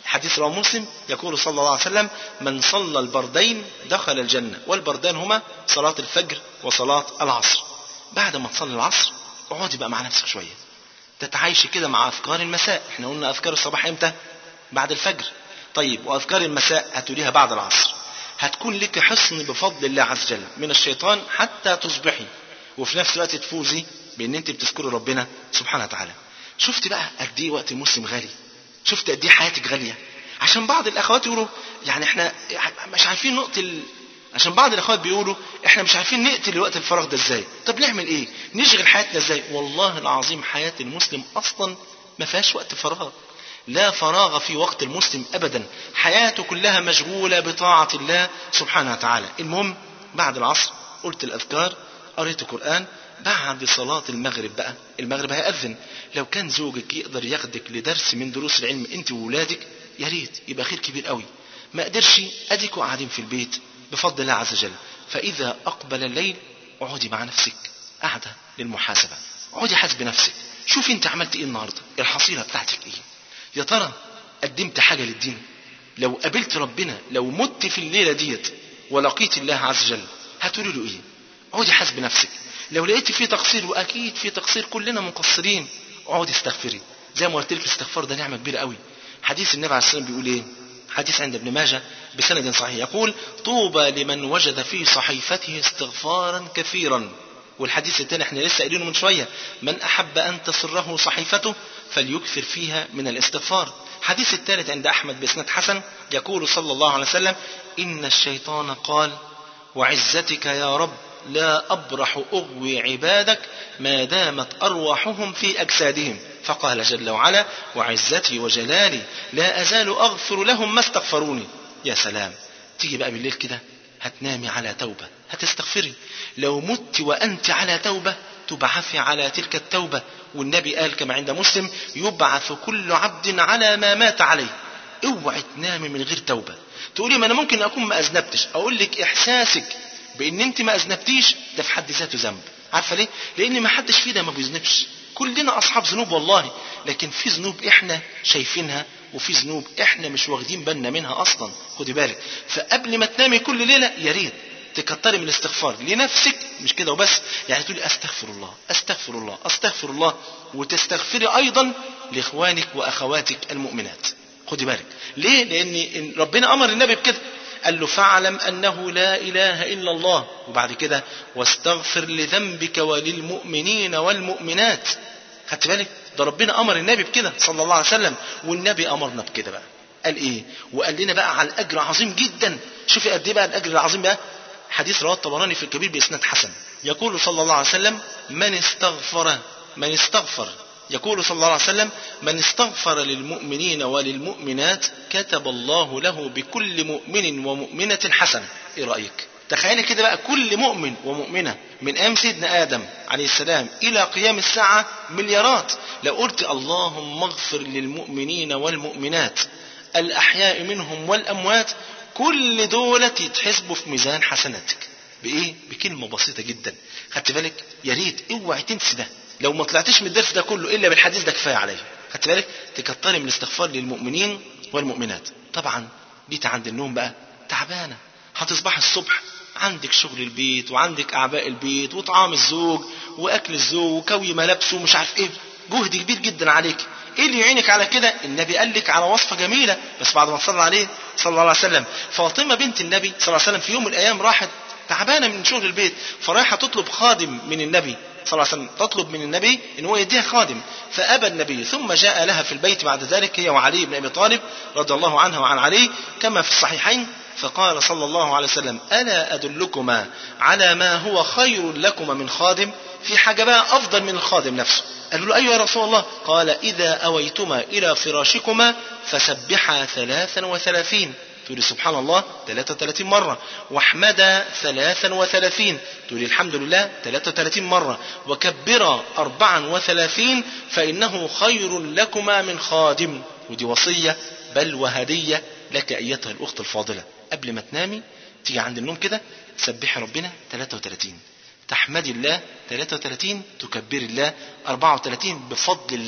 Speaker 8: حديث رواه مسلم يقول صلى الله عليه وسلم من صلى البردين دخل الجنة والبردان هما صلاة الفجر وصلاة العصر بعد ما تصلي العصر اقعدي بقى مع نفسك شوية تتعايشي كده مع أفكار المساء احنا قلنا أفكار الصباح امتى بعد الفجر طيب وأفكار المساء هتقوليها بعد العصر هتكون لك حصن بفضل الله عز وجل من الشيطان حتى تصبحي وفي نفس الوقت تفوزي بان انت بتذكري ربنا سبحانه وتعالى شفت بقى قد ايه وقت المسلم غالي شفت قد ايه حياتك غاليه عشان بعض الاخوات يقولوا يعني احنا مش عارفين نقتل عشان بعض الاخوات بيقولوا احنا مش عارفين نقتل وقت الفراغ ده ازاي طب نعمل ايه نشغل حياتنا ازاي والله العظيم حياه المسلم اصلا ما فيهاش وقت فراغ لا فراغ في وقت المسلم ابدا حياته كلها مشغوله بطاعه الله سبحانه وتعالى المهم بعد العصر قلت الاذكار قريت القران بعد صلاة المغرب بقى المغرب هيأذن لو كان زوجك يقدر ياخدك لدرس من دروس العلم انت وولادك يا ريت يبقى خير كبير قوي ما قدرش اديكوا قاعدين في البيت بفضل الله عز وجل فاذا اقبل الليل اقعدي مع نفسك قاعدة للمحاسبة اقعدي حاسبي نفسك شوفي انت عملت ايه النهارده الحصيلة بتاعتك ايه يا ترى قدمت حاجة للدين لو قابلت ربنا لو مت في الليلة ديت ولقيت الله عز وجل هتقولي له ايه اقعدي حاسبي نفسك لو لقيت فيه تقصير واكيد في تقصير كلنا مقصرين اقعدي استغفري زي ما قلت لك الاستغفار ده نعمه كبيره قوي حديث النبي عليه الصلاه والسلام بيقول ايه حديث عند ابن ماجه بسند صحيح يقول طوبى لمن وجد في صحيفته استغفارا كثيرا والحديث الثاني احنا لسه قايلينه من شويه من احب ان تسره صحيفته فليكثر فيها من الاستغفار حديث الثالث عند احمد باسناد حسن يقول صلى الله عليه وسلم ان الشيطان قال وعزتك يا رب لا أبرح أغوي عبادك ما دامت أرواحهم في أجسادهم فقال جل وعلا وعزتي وجلالي لا أزال أغفر لهم ما استغفروني يا سلام تيجي بقى بالليل كده هتنامي على توبة هتستغفري لو مت وأنت على توبة تبعثي على تلك التوبة والنبي قال كما عند مسلم يبعث كل عبد على ما مات عليه اوعي تنامي من غير توبة تقولي ما انا ممكن اكون ما اذنبتش اقول لك احساسك بان انت ما اذنبتيش ده في حد ذاته ذنب عارفه ليه لان ما حدش فينا ما بيذنبش كلنا اصحاب ذنوب والله لكن في ذنوب احنا شايفينها وفي ذنوب احنا مش واخدين بالنا منها اصلا خدي بالك فقبل ما تنامي كل ليله يا ريت تكتري من الاستغفار لنفسك مش كده وبس يعني تقولي استغفر الله استغفر الله استغفر الله وتستغفري ايضا لاخوانك واخواتك المؤمنات خدي بالك ليه لان ربنا امر النبي بكده قال له فاعلم انه لا اله الا الله وبعد كده واستغفر لذنبك وللمؤمنين والمؤمنات خدت بالك ده ربنا امر النبي بكده صلى الله عليه وسلم والنبي امرنا بكده بقى قال ايه وقال لنا بقى على الاجر عظيم جدا شوفي قد ايه بقى الاجر العظيم بقى حديث رواه الطبراني في الكبير باسناد حسن يقول صلى الله عليه وسلم من استغفر من استغفر يقول صلى الله عليه وسلم من استغفر للمؤمنين وللمؤمنات كتب الله له بكل مؤمن ومؤمنة حسنة ايه رأيك تخيلي كده بقى كل مؤمن ومؤمنة من ايام سيدنا ادم عليه السلام الى قيام الساعة مليارات لو قلت اللهم اغفر للمؤمنين والمؤمنات الاحياء منهم والاموات كل دولة يتحسبوا في ميزان حسناتك بايه بكلمة بسيطة جدا خدت بالك يا ريت اوعي تنسي ده لو ما طلعتش من الدرس ده كله الا بالحديث ده كفايه عليا خدت بالك تكتري من الاستغفار للمؤمنين والمؤمنات طبعا جيت عند النوم بقى تعبانه هتصبح الصبح عندك شغل البيت وعندك اعباء البيت وطعام الزوج واكل الزوج وكوي ملابسه ومش عارف ايه جهد كبير جدا عليك ايه اللي يعينك على كده النبي قال لك على وصفه جميله بس بعد ما صلى عليه صلى الله عليه وسلم فاطمه بنت النبي صلى الله عليه وسلم في يوم من الايام راحت تعبانه من شغل البيت فرايحه تطلب خادم من النبي صلى الله عليه وسلم تطلب من النبي ان هو يديها خادم فابى النبي ثم جاء لها في البيت بعد ذلك هي وعلي بن ابي طالب رضي الله عنها وعن علي كما في الصحيحين فقال صلى الله عليه وسلم الا ادلكما على ما هو خير لكما من خادم في حاجه بقى افضل من الخادم نفسه قالوا له ايوه يا رسول الله قال اذا اويتما الى فراشكما فسبحا ثلاثا وثلاثين تقولي سبحان الله 33 مرة واحمد 33 تقولي الحمد لله 33 مرة وكبر 34 فإنه خير لكما من خادم ودي وصية بل وهدية لك أيتها الأخت الفاضلة قبل ما تنامي تيجي عند النوم كده سبحي ربنا 33 تحمدي الله 33 تكبري الله 34 بفضل الله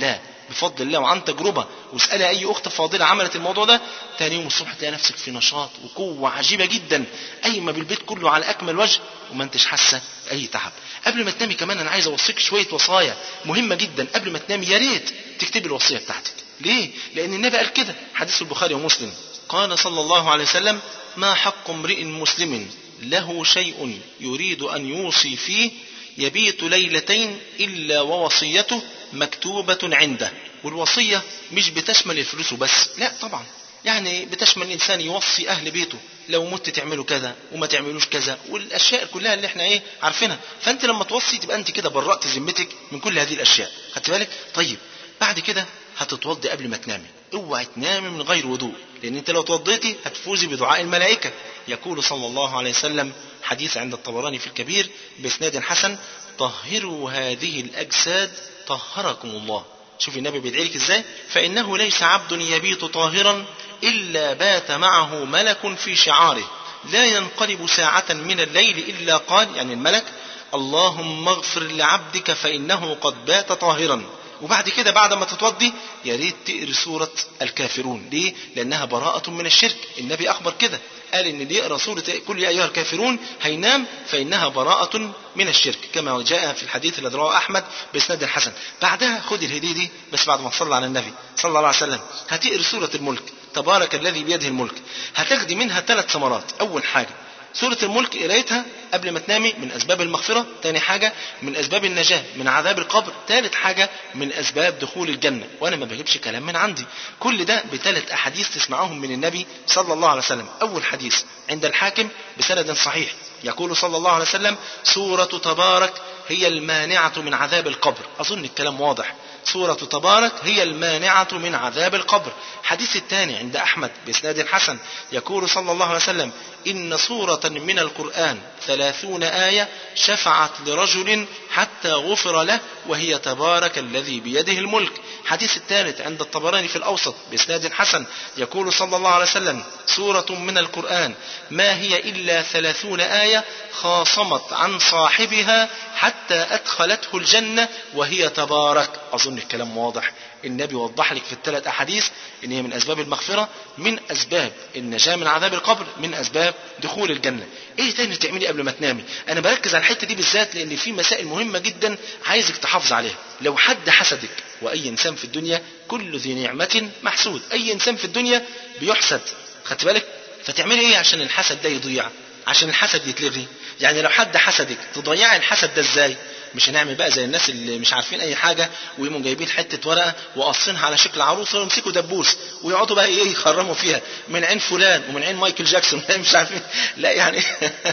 Speaker 8: بفضل الله وعن تجربة واسألي أي أخت فاضلة عملت الموضوع ده تاني يوم الصبح تلاقي نفسك في نشاط وقوة عجيبة جدا قايمة بالبيت كله على أكمل وجه وما انتش حاسة أي تعب قبل ما تنامي كمان أنا عايز أوصيك شوية وصايا مهمة جدا قبل ما تنامي يا ريت تكتبي الوصية بتاعتك ليه؟ لأن النبي قال كده حديث البخاري ومسلم قال صلى الله عليه وسلم ما حق امرئ مسلم له شيء يريد أن يوصي فيه يبيت ليلتين إلا ووصيته مكتوبة عنده والوصية مش بتشمل الفلوس بس لا طبعا يعني بتشمل الإنسان يوصي أهل بيته لو مت تعملوا كذا وما تعملوش كذا والأشياء كلها اللي احنا ايه عارفينها فأنت لما توصي تبقى أنت كده برأت ذمتك من كل هذه الأشياء خدت بالك طيب بعد كده هتتوضي قبل ما تنامي اوعي تنامي من غير وضوء لان انت لو توضيتي هتفوزي بدعاء الملائكه يقول صلى الله عليه وسلم حديث عند الطبراني في الكبير باسناد حسن طهروا هذه الاجساد طهركم الله شوف النبي بيدعي لك ازاي فانه ليس عبد يبيت طاهرا الا بات معه ملك في شعاره لا ينقلب ساعة من الليل إلا قال يعني الملك اللهم اغفر لعبدك فإنه قد بات طاهرا وبعد كده بعد ما تتوضي يا ريت تقري سورة الكافرون ليه؟ لأنها براءة من الشرك النبي أخبر كده قال إن اللي يقرأ سورة كل يا أيها الكافرون هينام فإنها براءة من الشرك كما جاء في الحديث الذي رواه أحمد بإسناد حسن بعدها خد الهدية دي بس بعد ما تصلي على النبي صلى الله عليه وسلم هتقري سورة الملك تبارك الذي بيده الملك هتاخدي منها ثلاث ثمرات أول حاجة سورة الملك قرايتها قبل ما تنامي من أسباب المغفرة تاني حاجة من أسباب النجاة من عذاب القبر تالت حاجة من أسباب دخول الجنة وأنا ما بجيبش كلام من عندي كل ده بثلاث أحاديث تسمعهم من النبي صلى الله عليه وسلم أول حديث عند الحاكم بسند صحيح يقول صلى الله عليه وسلم سورة تبارك هي المانعة من عذاب القبر أظن الكلام واضح سورة تبارك هي المانعة من عذاب القبر حديث الثاني عند أحمد بإسناد حسن يقول صلى الله عليه وسلم إن سورة من القرآن ثلاثون آية شفعت لرجل حتى غفر له وهي تبارك الذي بيده الملك حديث الثالث عند الطبراني في الأوسط بإسناد حسن يقول صلى الله عليه وسلم سورة من القرآن ما هي إلا ثلاثون آية خاصمت عن صاحبها حتى أدخلته الجنة وهي تبارك أظن الكلام واضح النبي وضح لك في الثلاث أحاديث إن هي من أسباب المغفرة من أسباب النجاة من عذاب القبر من أسباب دخول الجنة إيه تاني تعملي قبل ما تنامي أنا بركز على الحتة دي بالذات لأن في مسائل مهمة جدا عايزك تحافظ عليها لو حد حسدك وأي إنسان في الدنيا كل ذي نعمة محسود أي إنسان في الدنيا بيحسد خدت بالك فتعملي إيه عشان الحسد ده يضيع عشان الحسد يتلغي يعني لو حد حسدك تضيعي الحسد ده ازاي مش هنعمل بقى زي الناس اللي مش عارفين اي حاجه ويقوموا جايبين حته ورقه وقاصينها على شكل عروسه ويمسكوا دبوس ويقعدوا بقى ايه يخرموا فيها من عين فلان ومن عين مايكل جاكسون مش عارفين لا يعني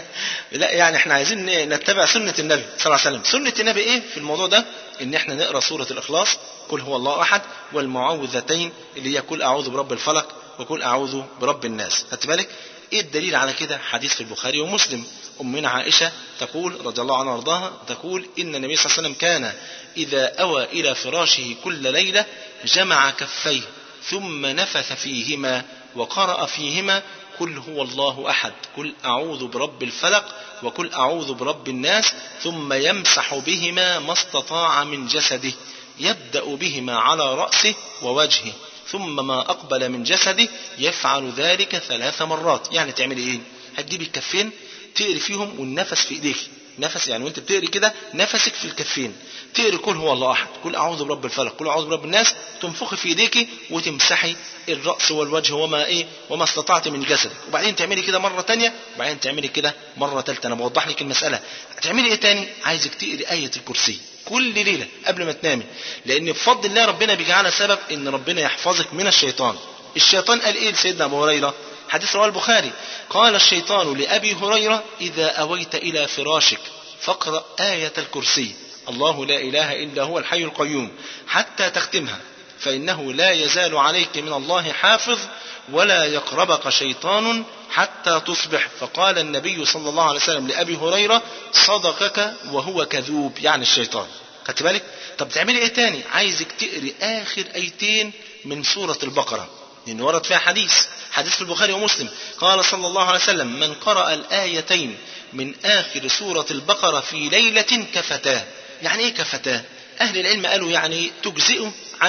Speaker 8: لا يعني احنا عايزين نتبع سنه النبي صلى الله عليه وسلم سنه النبي ايه في الموضوع ده ان احنا نقرا سوره الاخلاص قل هو الله احد والمعوذتين اللي هي قل اعوذ برب الفلق وقل اعوذ برب الناس خدت بالك ايه الدليل على كده حديث في البخاري ومسلم أمنا عائشة تقول رضي الله عنها وارضاها تقول إن النبي صلى الله عليه وسلم كان إذا أوى إلى فراشه كل ليلة جمع كفيه ثم نفث فيهما وقرأ فيهما قل هو الله أحد قل أعوذ برب الفلق وقل أعوذ برب الناس ثم يمسح بهما ما استطاع من جسده يبدأ بهما على رأسه ووجهه ثم ما أقبل من جسده يفعل ذلك ثلاث مرات يعني تعملي إيه هتجيبي الكفين تقري فيهم والنفس في ايديك نفس يعني وانت بتقري كده نفسك في الكفين تقري قل هو الله احد قل اعوذ برب الفلق قل اعوذ برب الناس تنفخي في ايديك وتمسحي الراس والوجه وما ايه وما استطعت من جسدك وبعدين تعملي كده مره تانية وبعدين تعملي كده مره ثالثه انا بوضح لك المساله هتعملي ايه تاني عايزك تقري ايه الكرسي كل ليله قبل ما تنامي لان بفضل الله ربنا بيجعلها سبب ان ربنا يحفظك من الشيطان الشيطان قال ايه لسيدنا ابو هريره حديث رواه البخاري قال الشيطان لأبي هريرة إذا أويت إلى فراشك فاقرأ آية الكرسي الله لا إله إلا هو الحي القيوم حتى تختمها فإنه لا يزال عليك من الله حافظ ولا يقربك شيطان حتى تصبح فقال النبي صلى الله عليه وسلم لأبي هريرة صدقك وهو كذوب يعني الشيطان خدت بالك طب تعملي ايه تاني عايزك تقري اخر ايتين من سورة البقرة لان ورد فيها حديث حديث في البخاري ومسلم قال صلى الله عليه وسلم من قرأ الآيتين من آخر سورة البقرة في ليلة كفتاه يعني ايه كفتاه أهل العلم قالوا يعني تجزئه عن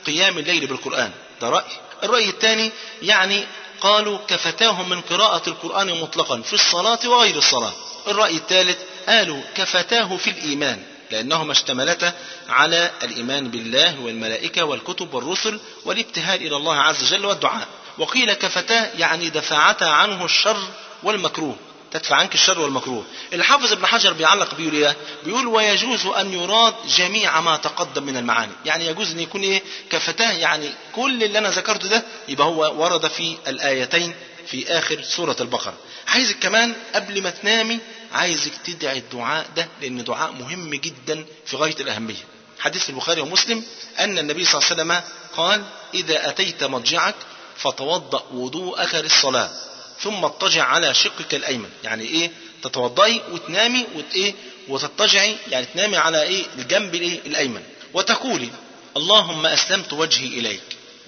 Speaker 8: قيام الليل بالقرآن ده رأي الرأي الثاني يعني قالوا كفتاهم من قراءة القرآن مطلقا في الصلاة وغير الصلاة الرأي الثالث قالوا كفتاه في الإيمان لأنهما اشتملتا على الإيمان بالله والملائكة والكتب والرسل والابتهال إلى الله عز وجل والدعاء وقيل كفتاه يعني دفعتا عنه الشر والمكروه تدفع عنك الشر والمكروه الحافظ ابن حجر بيعلق بيقول ايه بيقول ويجوز ان يراد جميع ما تقدم من المعاني يعني يجوز ان يكون ايه كفتاه يعني كل اللي انا ذكرته ده يبقى هو ورد في الايتين في اخر سوره البقره عايزك كمان قبل ما تنامي عايزك تدعي الدعاء ده لان دعاء مهم جدا في غايه الاهميه حديث في البخاري ومسلم ان النبي صلى الله عليه وسلم قال اذا اتيت مضجعك فتوضا وضوءك للصلاه ثم اضطجع على شقك الايمن يعني ايه تتوضئي وتنامي وت ايه وتضطجعي يعني تنامي على ايه الجنب الايه الايمن وتقولي اللهم اسلمت وجهي اليك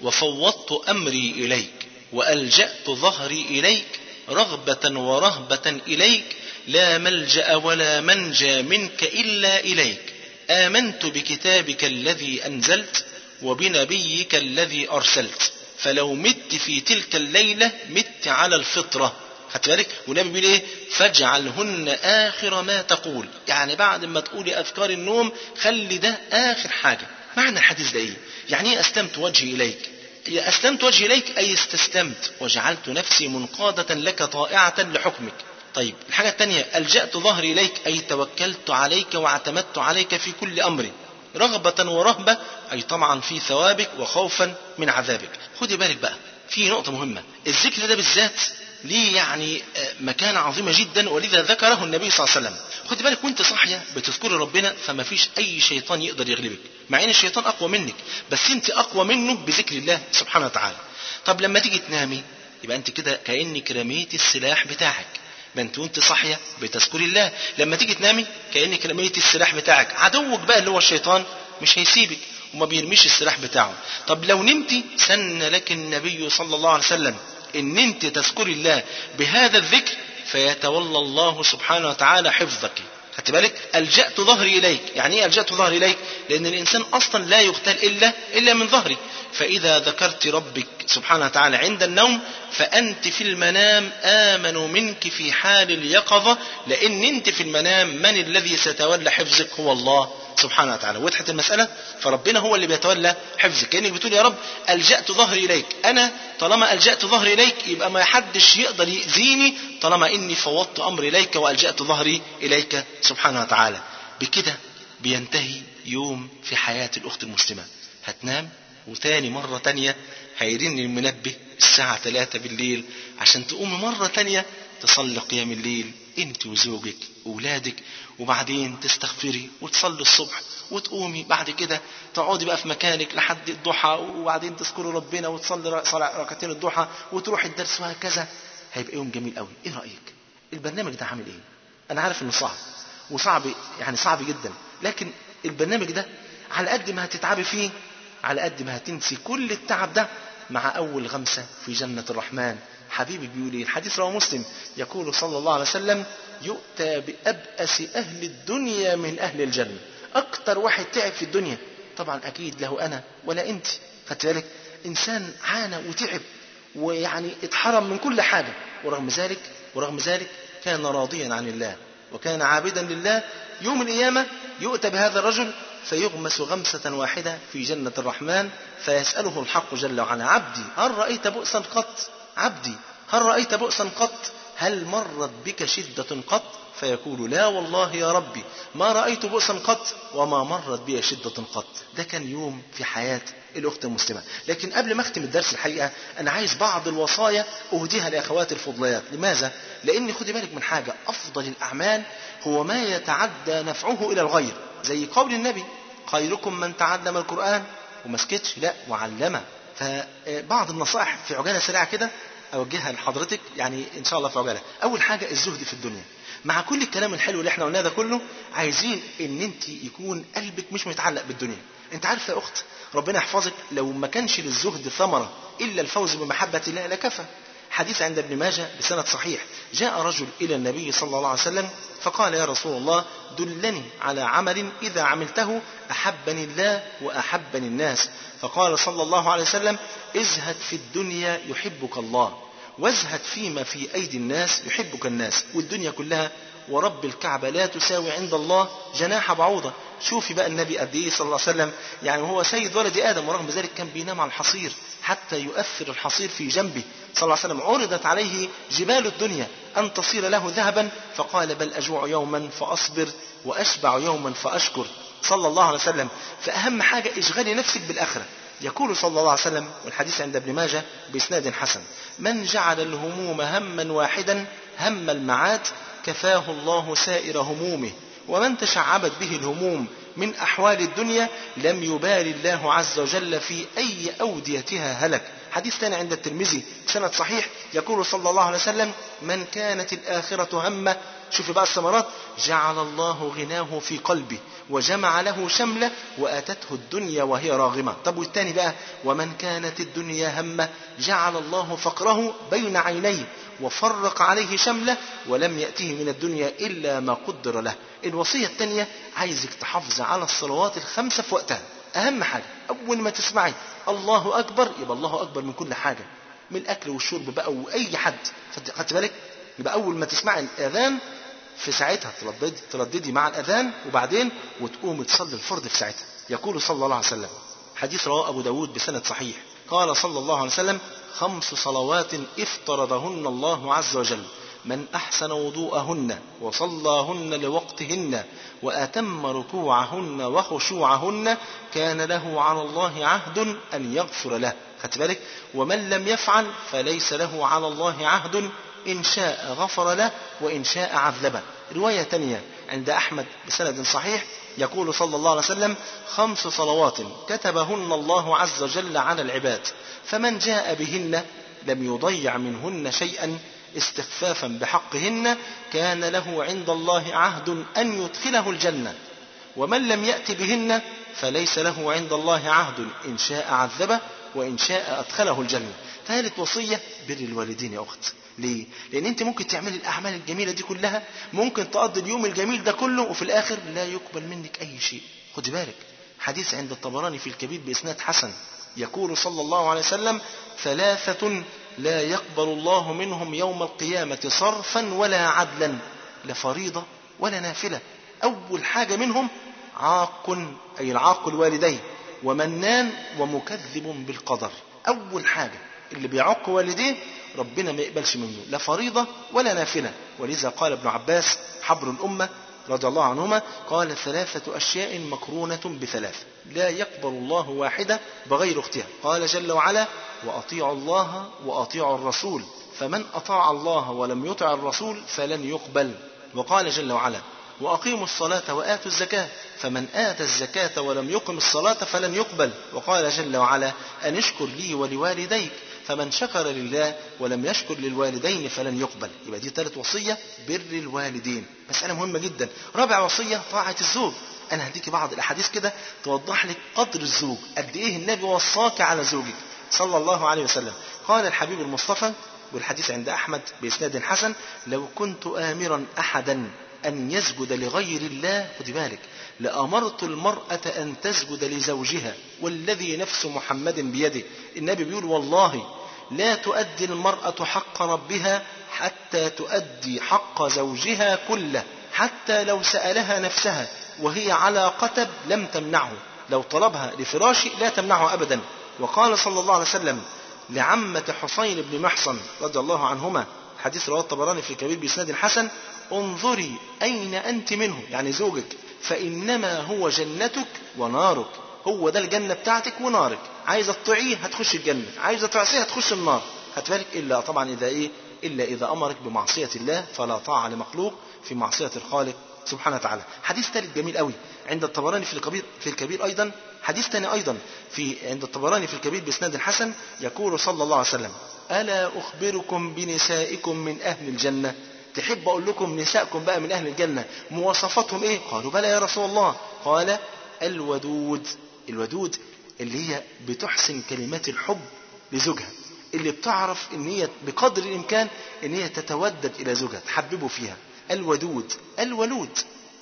Speaker 8: وفوضت امري اليك والجات ظهري اليك رغبه ورهبه اليك لا ملجا ولا منجى منك الا اليك امنت بكتابك الذي انزلت وبنبيك الذي ارسلت فلو مت في تلك الليلة مت على الفطرة خدت بالك والنبي بيقول ايه فاجعلهن اخر ما تقول يعني بعد ما تقولي اذكار النوم خلي ده اخر حاجة معنى الحديث ده ايه يعني ايه اسلمت وجهي اليك اسلمت وجهي اليك اي استسلمت وجعلت نفسي منقادة لك طائعة لحكمك طيب الحاجة الثانية ألجأت ظهري إليك أي توكلت عليك واعتمدت عليك في كل أمري رغبة ورهبة أي طمعا في ثوابك وخوفا من عذابك خدي بالك بقى في نقطة مهمة الذكر ده بالذات ليه يعني مكانة عظيمة جدا ولذا ذكره النبي صلى الله عليه وسلم خدي بالك وانت صاحية بتذكري ربنا فما فيش أي شيطان يقدر يغلبك مع ان الشيطان أقوى منك بس انت أقوى منه بذكر الله سبحانه وتعالى طب لما تيجي تنامي يبقى انت كده كأنك رميتي السلاح بتاعك ما انت وانت صاحيه بتذكري الله لما تيجي تنامي كانك رميتي السلاح بتاعك عدوك بقى اللي هو الشيطان مش هيسيبك وما بيرميش السلاح بتاعه طب لو نمتي سن لك النبي صلى الله عليه وسلم ان انت تذكري الله بهذا الذكر فيتولى الله سبحانه وتعالى حفظك خدت بالك الجأت ظهري اليك يعني ايه الجأت ظهري اليك لان الانسان اصلا لا يغتال الا الا من ظهري فاذا ذكرت ربك سبحانه وتعالى عند النوم فانت في المنام امن منك في حال اليقظه لان انت في المنام من الذي سيتولى حفظك هو الله سبحانه وتعالى وضحت المسألة فربنا هو اللي بيتولى حفظك كأنك بتقول يا رب ألجأت ظهري إليك أنا طالما ألجأت ظهري إليك يبقى ما حدش يقدر يأذيني طالما إني فوضت أمري إليك وألجأت ظهري إليك سبحانه وتعالى بكده بينتهي يوم في حياة الأخت المسلمة هتنام وتاني مرة تانية هيرن المنبه الساعة 3 بالليل عشان تقوم مرة تانية تصلي قيام الليل انت وزوجك واولادك وبعدين تستغفري وتصلي الصبح وتقومي بعد كده تقعدي بقى في مكانك لحد الضحى وبعدين تذكري ربنا وتصلي ركعتين الضحى وتروحي الدرس وهكذا هيبقى يوم جميل قوي ايه رايك البرنامج ده عامل ايه انا عارف انه صعب وصعب يعني صعب جدا لكن البرنامج ده على قد ما هتتعبي فيه على قد ما هتنسي كل التعب ده مع اول غمسه في جنه الرحمن حبيبي بيقول ايه الحديث رواه مسلم يقول صلى الله عليه وسلم يؤتى بأبأس أهل الدنيا من أهل الجنة أكتر واحد تعب في الدنيا طبعا أكيد له أنا ولا أنت خدت بالك إنسان عانى وتعب ويعني اتحرم من كل حاجة ورغم ذلك ورغم ذلك كان راضيا عن الله وكان عابدا لله يوم القيامة يؤتى بهذا الرجل فيغمس غمسة واحدة في جنة الرحمن فيسأله الحق جل وعلا عبدي هل رأيت بؤسا قط عبدي هل رأيت بؤسا قط هل مرت بك شدة قط فيقول لا والله يا ربي ما رأيت بؤسا قط وما مرت بي شدة قط ده كان يوم في حياة الأخت المسلمة لكن قبل ما أختم الدرس الحقيقة أنا عايز بعض الوصايا أهديها لأخواتي الفضليات لماذا؟ لأن خدي بالك من حاجة أفضل الأعمال هو ما يتعدى نفعه إلى الغير زي قول النبي خيركم من تعلم القرآن وما سكتش لا وعلمه فبعض النصائح في عجالة سريعة كده أوجهها لحضرتك يعني إن شاء الله في عجالة أول حاجة الزهد في الدنيا مع كل الكلام الحلو اللي احنا قلناه ده كله عايزين ان انت يكون قلبك مش متعلق بالدنيا انت عارف يا اخت ربنا يحفظك لو ما كانش للزهد ثمرة الا الفوز بمحبة الله لكفى حديث عند ابن ماجه بسند صحيح جاء رجل إلى النبي صلى الله عليه وسلم فقال يا رسول الله دلني على عمل إذا عملته أحبني الله وأحبني الناس فقال صلى الله عليه وسلم ازهد في الدنيا يحبك الله وازهد فيما في أيدي الناس يحبك الناس والدنيا كلها ورب الكعبة لا تساوي عند الله جناح بعوضة شوفي بقى النبي قد ايه صلى الله عليه وسلم يعني هو سيد ولد آدم ورغم ذلك كان بينام على الحصير حتى يؤثر الحصير في جنبه صلى الله عليه وسلم عرضت عليه جبال الدنيا أن تصير له ذهبا فقال بل أجوع يوما فأصبر وأشبع يوما فأشكر صلى الله عليه وسلم فأهم حاجة اشغلي نفسك بالآخرة يقول صلى الله عليه وسلم والحديث عند ابن ماجه بإسناد حسن من جعل الهموم هما واحدا هم المعاد كفاه الله سائر همومه ومن تشعبت به الهموم من أحوال الدنيا لم يبال الله عز وجل في أي أوديتها هلك حديث ثاني عند الترمذي سند صحيح يقول صلى الله عليه وسلم من كانت الآخرة همه شوف بقى الثمرات جعل الله غناه في قلبه وجمع له شمله واتته الدنيا وهي راغمه طب والتاني بقى ومن كانت الدنيا همه جعل الله فقره بين عينيه وفرق عليه شمله ولم يأته من الدنيا إلا ما قدر له الوصية الثانية عايزك تحافظ على الصلوات الخمسة في وقتها أهم حاجة أول ما تسمعي الله أكبر يبقى الله أكبر من كل حاجة من الأكل والشرب بقى وأي حد خدت بالك يبقى أول ما تسمعي الأذان في ساعتها ترددي, ترددي مع الأذان وبعدين وتقوم تصلي الفرض في ساعتها يقول صلى الله عليه وسلم حديث رواه أبو داود بسند صحيح قال صلى الله عليه وسلم خمس صلوات افترضهن الله عز وجل من أحسن وضوءهن وصلاهن لوقتهن وأتم ركوعهن وخشوعهن كان له على الله عهد أن يغفر له خدت بالك ومن لم يفعل فليس له على الله عهد إن شاء غفر له وإن شاء عذبه رواية تانية عند أحمد بسند صحيح يقول صلى الله عليه وسلم خمس صلوات كتبهن الله عز وجل على العباد فمن جاء بهن لم يضيع منهن شيئا استخفافا بحقهن كان له عند الله عهد أن يدخله الجنة ومن لم يأت بهن فليس له عند الله عهد إن شاء عذبه وإن شاء أدخله الجنة ثالث وصية بر الوالدين يا أخت ليه؟ لأن أنت ممكن تعملي الأعمال الجميلة دي كلها ممكن تقضي اليوم الجميل ده كله وفي الآخر لا يقبل منك أي شيء خد بالك حديث عند الطبراني في الكبير بإسناد حسن يقول صلى الله عليه وسلم ثلاثة لا يقبل الله منهم يوم القيامة صرفا ولا عدلا لا فريضة ولا نافلة أول حاجة منهم عاق أي العاق الوالدين ومنان ومكذب بالقدر أول حاجة اللي بيعق والديه ربنا ما يقبلش منه لا فريضة ولا نافلة ولذا قال ابن عباس حبر الأمة رضي الله عنهما قال ثلاثة أشياء مقرونة بثلاث لا يقبل الله واحدة بغير اختها قال جل وعلا وأطيعوا الله وأطيعوا الرسول فمن أطاع الله ولم يطع الرسول فلن يقبل وقال جل وعلا وأقيموا الصلاة وآتوا الزكاة فمن آتى الزكاة ولم يقم الصلاة فلن يقبل وقال جل وعلا أن اشكر لي ولوالديك فمن شكر لله ولم يشكر للوالدين فلن يقبل يبقى دي ثالث وصية بر الوالدين مسألة مهمة جدا رابع وصية طاعة الزوج أنا هديك بعض الأحاديث كده توضح لك قدر الزوج قد إيه النبي وصاك على زوجك صلى الله عليه وسلم قال الحبيب المصطفى والحديث عند أحمد بإسناد حسن لو كنت آمرا أحدا أن يسجد لغير الله خد بالك لأمرت المرأة أن تسجد لزوجها والذي نفس محمد بيده النبي بيقول والله لا تؤدي المرأة حق ربها حتى تؤدي حق زوجها كله حتى لو سألها نفسها وهي على قتب لم تمنعه لو طلبها لفراش لا تمنعه أبدا وقال صلى الله عليه وسلم لعمة حسين بن محصن رضي الله عنهما حديث رواه الطبراني في الكبير بإسناد حسن انظري أين أنت منه يعني زوجك فإنما هو جنتك ونارك هو ده الجنة بتاعتك ونارك عايزة تطيعيه هتخش الجنة عايزة تعصيه هتخش النار هتفارق إلا طبعا إذا إيه إلا إذا أمرك بمعصية الله فلا طاعة لمخلوق في معصية الخالق سبحانه وتعالى حديث ثالث جميل قوي عند الطبراني في الكبير في الكبير أيضا حديث ثاني أيضا في عند الطبراني في الكبير بإسناد حسن يقول صلى الله عليه وسلم ألا أخبركم بنسائكم من أهل الجنة تحب أقول لكم نسائكم بقى من أهل الجنة مواصفاتهم إيه قالوا بلى يا رسول الله قال الودود الودود اللي هي بتحسن كلمات الحب لزوجها
Speaker 7: اللي بتعرف ان هي بقدر الامكان ان هي تتودد الى زوجها تحببه فيها الودود الولود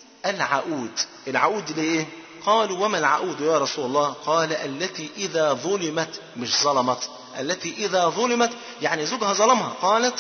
Speaker 7: العقود العقود دي ايه قالوا وما العقود يا رسول الله قال التي اذا ظلمت مش ظلمت التي اذا ظلمت يعني زوجها ظلمها قالت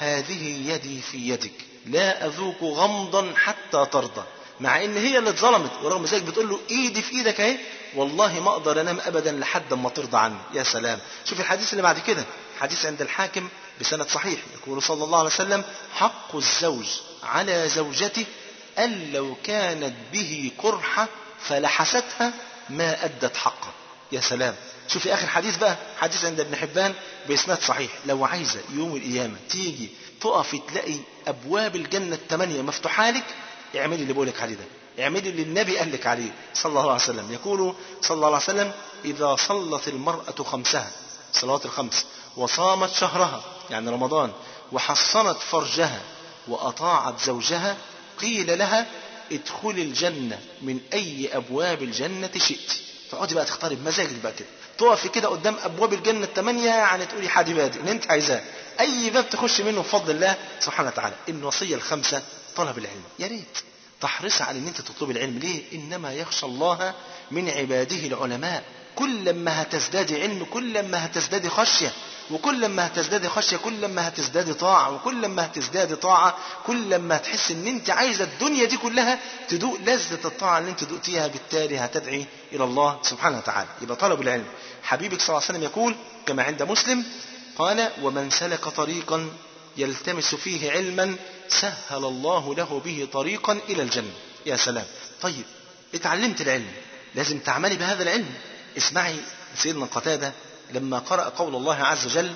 Speaker 7: هذه يدي في يدك لا اذوق غمضا حتى ترضى مع ان هي اللي اتظلمت ورغم ذلك بتقول له ايدي في ايدك اهي والله ما اقدر انام ابدا لحد ما ترضى عني يا سلام شوف الحديث اللي بعد كده حديث عند الحاكم بسند صحيح يقول صلى الله عليه وسلم حق الزوج على زوجته أن لو كانت به قرحة فلحستها ما أدت حقه يا سلام شوفي آخر حديث بقى حديث عند ابن حبان بإسناد صحيح لو عايزة يوم القيامة تيجي تقفي تلاقي أبواب الجنة الثمانية مفتوحة لك اعملي اللي بقولك عليه ده اعملي اللي النبي قال لك عليه صلى الله عليه وسلم يقول صلى الله عليه وسلم إذا صلت المرأة خمسها صلوات الخمس وصامت شهرها يعني رمضان وحصنت فرجها وأطاعت زوجها قيل لها ادخلي الجنة من أي أبواب الجنة شئت تقعدي بقى تختاري بمزاجك بقى كده تقفي كده قدام أبواب الجنة الثمانية يعني تقولي حادي بادي اللي أنت عايزاه أي باب تخش منه بفضل الله سبحانه وتعالى الوصية الخمسة طلب العلم يا ريت تحرص على ان انت تطلب العلم ليه انما يخشى الله من عباده العلماء كل ما هتزداد علم كل ما هتزداد خشية وكل ما هتزداد خشية كل ما هتزداد طاعة وكل ما هتزداد طاعة كل ما هتحس ان انت عايزة الدنيا دي كلها تدوق لذة الطاعة اللي انت دقتيها بالتالي هتدعي الى الله سبحانه وتعالى يبقى طلب العلم حبيبك صلى الله عليه وسلم يقول كما عند مسلم قال ومن سلك طريقا يلتمس فيه علما سهل الله له به طريقا الى الجنة يا سلام طيب اتعلمت العلم لازم تعملي بهذا العلم اسمعي سيدنا قتادة لما قرأ قول الله عز وجل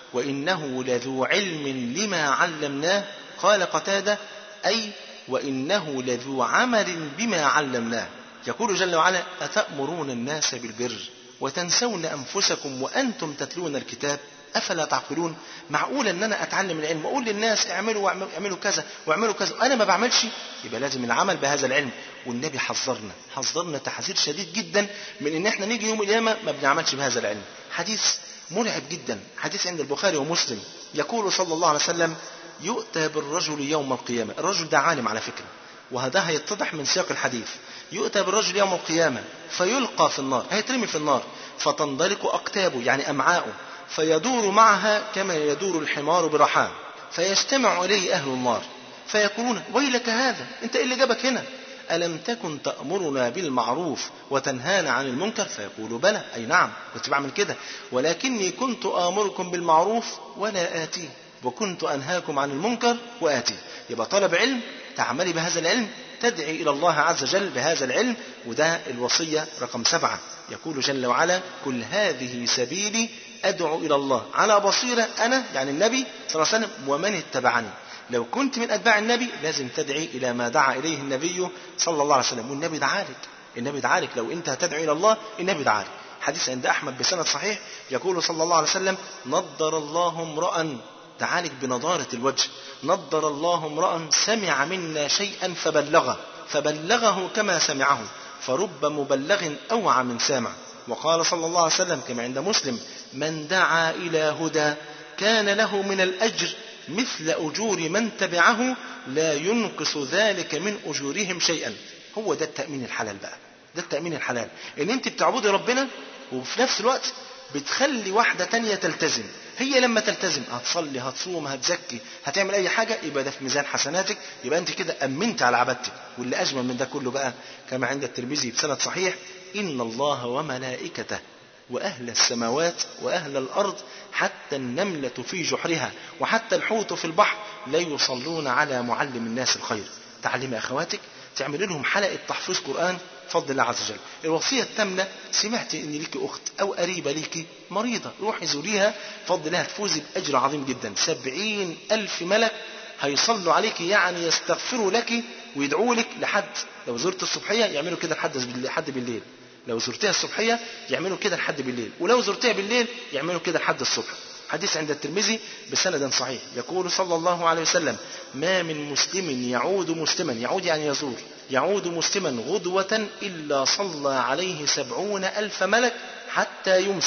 Speaker 7: وإنه لذو علم لما علمناه قال قتادة أي وإنه لذو عمل بما علمناه يقول جل وعلا أتأمرون الناس بالبر وتنسون أنفسكم وأنتم تتلون الكتاب أفلا تعقلون معقول أن أنا أتعلم العلم وأقول للناس اعملوا واعملوا اعملوا كذا واعملوا كذا أنا ما بعملش يبقى لازم العمل بهذا العلم والنبي حذرنا حذرنا تحذير شديد جدا من ان احنا نيجي يوم القيامه ما بنعملش بهذا العلم حديث مرعب جدا حديث عند البخاري ومسلم يقول صلى الله عليه وسلم يؤتى بالرجل يوم القيامه الرجل ده عالم على فكره وهذا هيتضح من سياق الحديث يؤتى بالرجل يوم القيامه فيلقى في النار هيترمي في النار فتنضلق اقتابه يعني امعاؤه فيدور معها كما يدور الحمار برحاه فيجتمع اليه اهل النار فيقولون ويلك هذا انت ايه اللي جابك هنا ألم تكن تأمرنا بالمعروف وتنهانا عن المنكر فيقول بلى أي نعم كنت بعمل كده ولكني كنت آمركم بالمعروف ولا آتيه وكنت أنهاكم عن المنكر وآتيه يبقى طلب علم تعملي بهذا العلم تدعي إلى الله عز وجل بهذا العلم وده الوصية رقم سبعة يقول جل وعلا كل هذه سبيلي أدعو إلى الله على بصيرة أنا يعني النبي صلى الله عليه وسلم ومن اتبعني لو كنت من أتباع النبي لازم تدعي إلى ما دعا إليه النبي صلى الله عليه وسلم والنبي دعالك النبي دعالك لو أنت هتدعو إلى الله النبي دعالك حديث عند أحمد بسند صحيح يقول صلى الله عليه وسلم نضر الله امرأ تعالج بنضارة الوجه نضر الله امرأ سمع منا شيئا فبلغه فبلغه كما سمعه فرب مبلغ أوعى من سامع وقال صلى الله عليه وسلم كما عند مسلم من دعا إلى هدى كان له من الأجر مثل أجور من تبعه لا ينقص ذلك من أجورهم شيئا هو ده التأمين الحلال بقى ده التأمين الحلال ان انت بتعبدي ربنا وفي نفس الوقت بتخلي واحدة تانية تلتزم هي لما تلتزم هتصلي هتصوم هتزكي هتعمل اي حاجة يبقى ده في ميزان حسناتك يبقى انت كده امنت على عبادتك واللي اجمل من ده كله بقى كما عند الترمذي بسند صحيح ان الله وملائكته وأهل السماوات وأهل الأرض حتى النملة في جحرها وحتى الحوت في البحر لا يصلون على معلم الناس الخير تعلم أخواتك تعمل لهم حلقة تحفيظ قرآن فضل الله عز وجل الوصية التامنة سمعت ان ليك اخت او قريبة ليك مريضة روحي زوريها فضل الله تفوزي باجر عظيم جدا سبعين الف ملك هيصلوا عليك يعني يستغفروا لك ويدعوا لك لحد لو زرت الصبحية يعملوا كده لحد لحد بالليل لو زرتها الصبحية يعملوا كده لحد بالليل ولو زرتها بالليل يعملوا كده لحد الصبح حديث عند الترمذي بسند صحيح يقول صلى الله عليه وسلم ما من مسلم يعود مسلما يعود يعني يزور يعود مسلما غدوة إلا صلى عليه سبعون ألف ملك حتى يمسي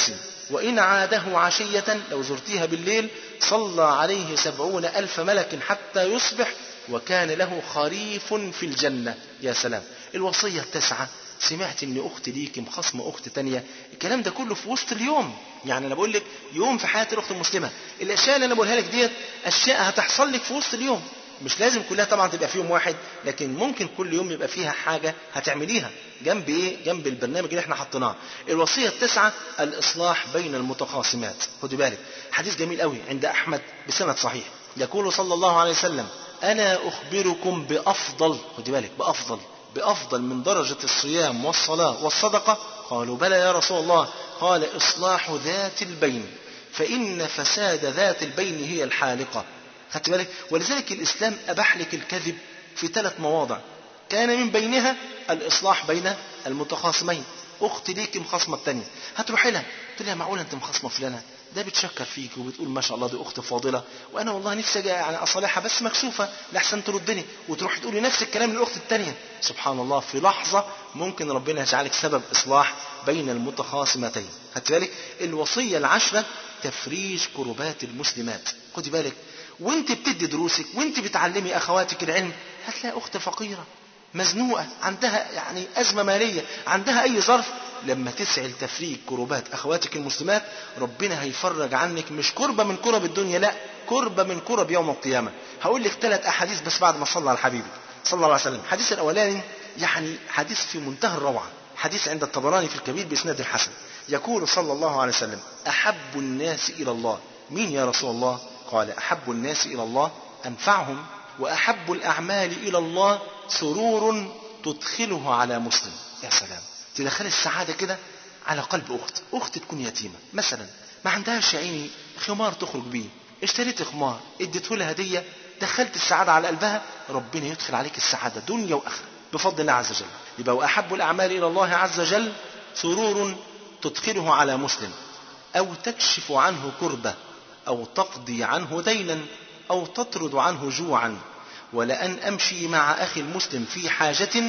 Speaker 8: وإن عاده عشية لو زرتيها بالليل صلى عليه سبعون ألف ملك حتى يصبح وكان له خريف في الجنة يا سلام الوصية التاسعة سمعت ان اخت ليك مخصمه اخت تانية الكلام ده كله في وسط اليوم يعني انا بقول لك يوم في حياه الاخت المسلمه الاشياء اللي انا بقولها لك ديت اشياء هتحصل لك في وسط اليوم مش لازم كلها طبعا تبقى في يوم واحد لكن ممكن كل يوم يبقى فيها حاجه هتعمليها جنب ايه جنب البرنامج اللي احنا حطيناه الوصيه التاسعه الاصلاح بين المتخاصمات خدوا بالك حديث جميل قوي عند احمد بسند صحيح يقول صلى الله عليه وسلم انا اخبركم بافضل خدوا بالك بافضل بأفضل من درجة الصيام والصلاة والصدقة قالوا بلى يا رسول الله قال إصلاح ذات البين فإن فساد ذات البين هي الحالقة خدت بالك ولذلك الإسلام أباح لك الكذب في ثلاث مواضع كان من بينها الإصلاح بين المتخاصمين أخت ليك مخاصمة التانية هتروحي لها تقول لها معقولة أنت مخاصمة فلانة ده بتشكر فيك وبتقول ما شاء الله دي اخت فاضله وانا والله نفسي اجي يعني اصالحها بس مكسوفه لاحسن تردني وتروح تقولي نفس الكلام للاخت الثانيه سبحان الله في لحظه ممكن ربنا يجعلك سبب اصلاح بين المتخاصمتين خدت بالك الوصيه العشره تفريج كربات المسلمات خدي بالك وانت بتدي دروسك وانت بتعلمي اخواتك العلم هتلاقي اخت فقيره مزنوقة عندها يعني أزمة مالية عندها أي ظرف لما تسعى لتفريج كربات أخواتك المسلمات ربنا هيفرج عنك مش كربة من كرب الدنيا لا كربة من كرب يوم القيامة هقول لك ثلاث أحاديث بس بعد ما صلى على حبيبي صلى الله عليه وسلم الحديث الأولاني يعني حديث في منتهى الروعة حديث عند الطبراني في الكبير بإسناد الحسن يقول صلى الله عليه وسلم أحب الناس إلى الله مين يا رسول الله قال أحب الناس إلى الله أنفعهم وأحب الأعمال إلى الله سرور تدخله على مسلم يا سلام تدخل السعادة كده على قلب أخت أخت تكون يتيمة مثلا ما عندهاش يا عيني خمار تخرج بيه اشتريت خمار اديته لها هدية دخلت السعادة على قلبها ربنا يدخل عليك السعادة دنيا وآخرة بفضل الله عز وجل يبقى وأحب الأعمال إلى الله عز وجل سرور تدخله على مسلم أو تكشف عنه كربة أو تقضي عنه دينا أو تطرد عنه جوعا ولأن أمشي مع أخي المسلم في حاجة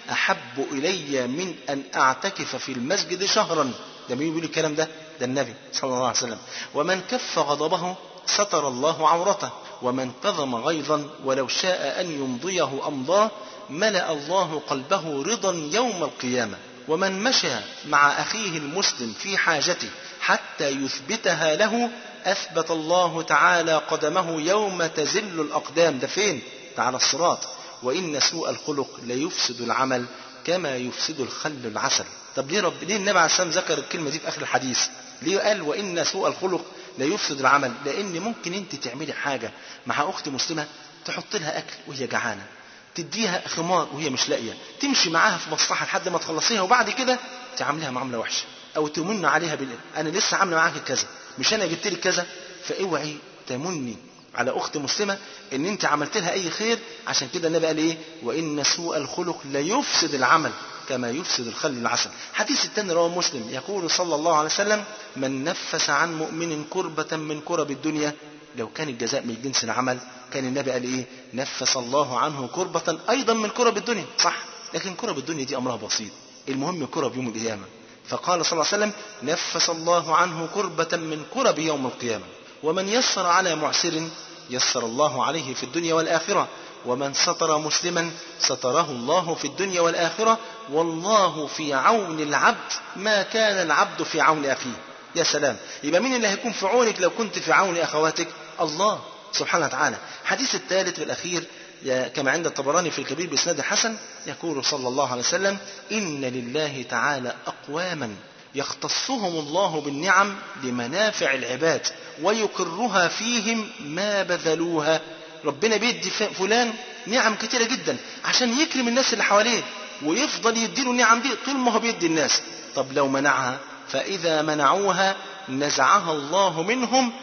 Speaker 8: أحب إلي من أن أعتكف في المسجد شهرا ده مين بيقول الكلام ده ده النبي صلى الله عليه وسلم ومن كف غضبه ستر الله عورته ومن كظم غيظا ولو شاء أن يمضيه أمضاه ملأ الله قلبه رضا يوم القيامة ومن مشى مع أخيه المسلم في حاجته حتى يثبتها له أثبت الله تعالى قدمه يوم تزل الأقدام ده فين؟ ده على الصراط وإن سوء الخلق ليفسد العمل كما يفسد الخل العسل طب ليه رب ليه النبي عليه السلام ذكر الكلمة دي في آخر الحديث ليه قال وإن سوء الخلق ليفسد العمل لأن ممكن أنت تعملي حاجة مع أخت مسلمة تحط لها أكل وهي جعانة تديها خمار وهي مش لاقية تمشي معاها في مصلحة لحد ما تخلصيها وبعد كده تعاملها معاملة وحشة أو تمن عليها بال أنا لسه عاملة معاك كذا مش أنا جبت لك كذا فاوعي تمني على اخت مسلمه ان انت عملت لها اي خير عشان كده النبي قال ايه وان سوء الخلق لا يفسد العمل كما يفسد الخل العسل حديث الثاني رواه مسلم يقول صلى الله عليه وسلم من نفس عن مؤمن كربة من كرب الدنيا لو كان الجزاء من جنس العمل كان النبي قال ايه نفس الله عنه كربة ايضا من كرب الدنيا صح لكن كرب الدنيا دي امرها بسيط المهم كرب يوم القيامه فقال صلى الله عليه وسلم نفس الله عنه كربة من كرب يوم القيامة ومن يسر على معسر يسر الله عليه في الدنيا والآخرة ومن ستر مسلما ستره الله في الدنيا والآخرة والله في عون العبد ما كان العبد في عون أخيه يا سلام يبقى مين اللي هيكون في عونك لو كنت في عون أخواتك الله سبحانه وتعالى حديث الثالث والأخير كما عند الطبراني في الكبير بإسناد حسن يقول صلى الله عليه وسلم إن لله تعالى أقواما يختصهم الله بالنعم لمنافع العباد ويقرها فيهم ما بذلوها ربنا بيدي فلان نعم كتيرة جدا عشان يكرم الناس اللي حواليه ويفضل يديله النعم دي طول ما هو بيدي الناس طب لو منعها فإذا منعوها نزعها الله منهم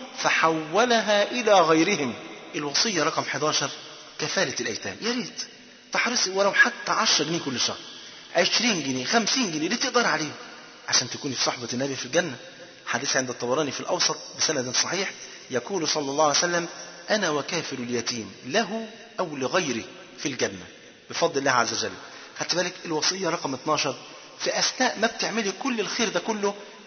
Speaker 8: فحولها إلى غيرهم الوصية رقم 11 كفالة الأيتام يا ريت تحرصي ولو حتى 10 جنيه كل شهر 20 جنيه 50 جنيه اللي تقدر عليه عشان تكوني في صحبة النبي في الجنة حديث عند الطبراني في الأوسط بسند صحيح يقول صلى الله عليه وسلم أنا وكافل اليتيم له أو لغيره في الجنة بفضل الله عز وجل خدت بالك الوصية رقم 12 في أثناء ما بتعملي كل الخير ده كله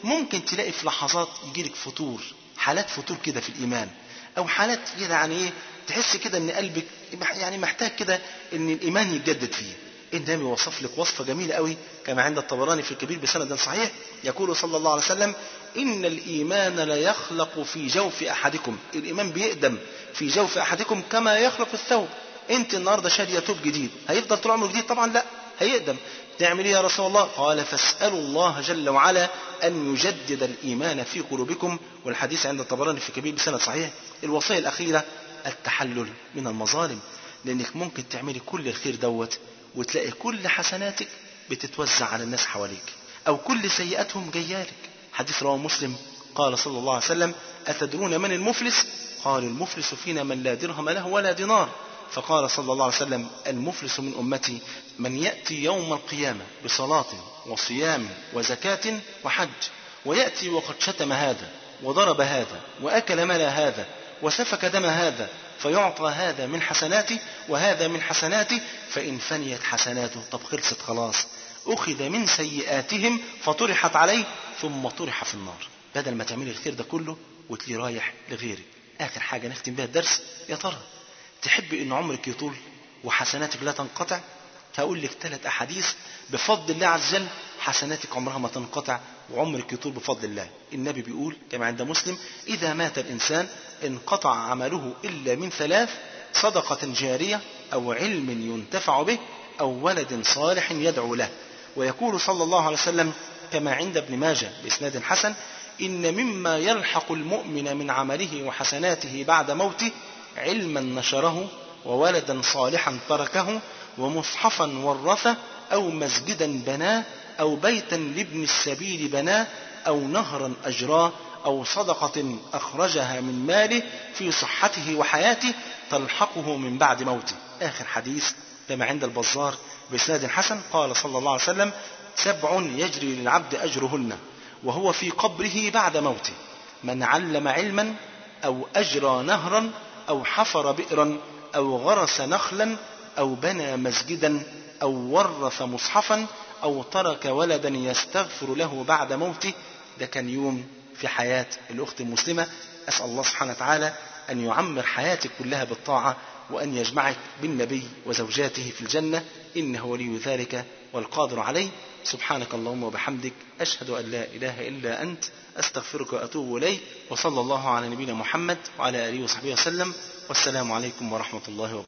Speaker 8: ممكن تلاقي في لحظات يجيلك فتور حالات فتور كده في الإيمان أو حالات كده يعني إيه تحس كده إن قلبك يعني محتاج كده إن الإيمان يتجدد فيه النبي وصف لك وصفة جميلة قوي كما عند الطبراني في الكبير بسند صحيح يقول صلى الله عليه وسلم إن الإيمان لا يخلق في جوف أحدكم الإيمان بيقدم في جوف أحدكم كما يخلق الثوب أنت النهاردة شارية ثوب جديد هيفضل طول عمره جديد طبعا لا هيقدم تعمل ايه يا رسول الله قال فاسألوا الله جل وعلا أن يجدد الإيمان في قلوبكم والحديث عند الطبراني في كبير بسند صحيح الوصية الأخيرة التحلل من المظالم لأنك ممكن تعملي كل الخير دوت وتلاقي كل حسناتك بتتوزع على الناس حواليك أو كل سيئاتهم جيالك حديث رواه مسلم قال صلى الله عليه وسلم أتدرون من المفلس قال المفلس فينا من لا درهم له ولا دينار فقال صلى الله عليه وسلم المفلس من أمتي من يأتي يوم القيامة بصلاة وصيام وزكاة وحج ويأتي وقد شتم هذا وضرب هذا وأكل مال هذا وسفك دم هذا فيعطى هذا من حسناته وهذا من حسناته فإن فنيت حسناته طب خلصت خلاص أخذ من سيئاتهم فطرحت عليه ثم طرح في النار بدل ما تعملي الخير ده كله وتلي رايح لغيرك آخر حاجة نختم بها الدرس يا ترى تحبي ان عمرك يطول وحسناتك لا تنقطع هقول لك ثلاث احاديث بفضل الله عز وجل حسناتك عمرها ما تنقطع وعمرك يطول بفضل الله النبي بيقول كما عند مسلم اذا مات الانسان انقطع عمله الا من ثلاث صدقه جاريه او علم ينتفع به او ولد صالح يدعو له ويقول صلى الله عليه وسلم كما عند ابن ماجه باسناد حسن ان مما يلحق المؤمن من عمله وحسناته بعد موته علما نشره وولدا صالحا تركه ومصحفا ورثه أو مسجدا بناه أو بيتا لابن السبيل بناه أو نهرا أجراه أو صدقة أخرجها من ماله في صحته وحياته تلحقه من بعد موته آخر حديث كما عند البزار بإسناد حسن قال صلى الله عليه وسلم سبع يجري للعبد أجرهن وهو في قبره بعد موته من علم علما أو أجرى نهرا أو حفر بئرا أو غرس نخلا أو بنى مسجدا أو ورث مصحفا أو ترك ولدا يستغفر له بعد موته ده كان يوم في حياة الأخت المسلمة أسأل الله سبحانه وتعالى أن يعمر حياتك كلها بالطاعة وأن يجمعك بالنبي وزوجاته في الجنة إنه ولي ذلك والقادر عليه سبحانك اللهم وبحمدك أشهد أن لا إله إلا أنت أستغفرك وأتوب إليك وصلى الله على نبينا محمد وعلى آله وصحبه وسلم والسلام عليكم ورحمة الله وبركاته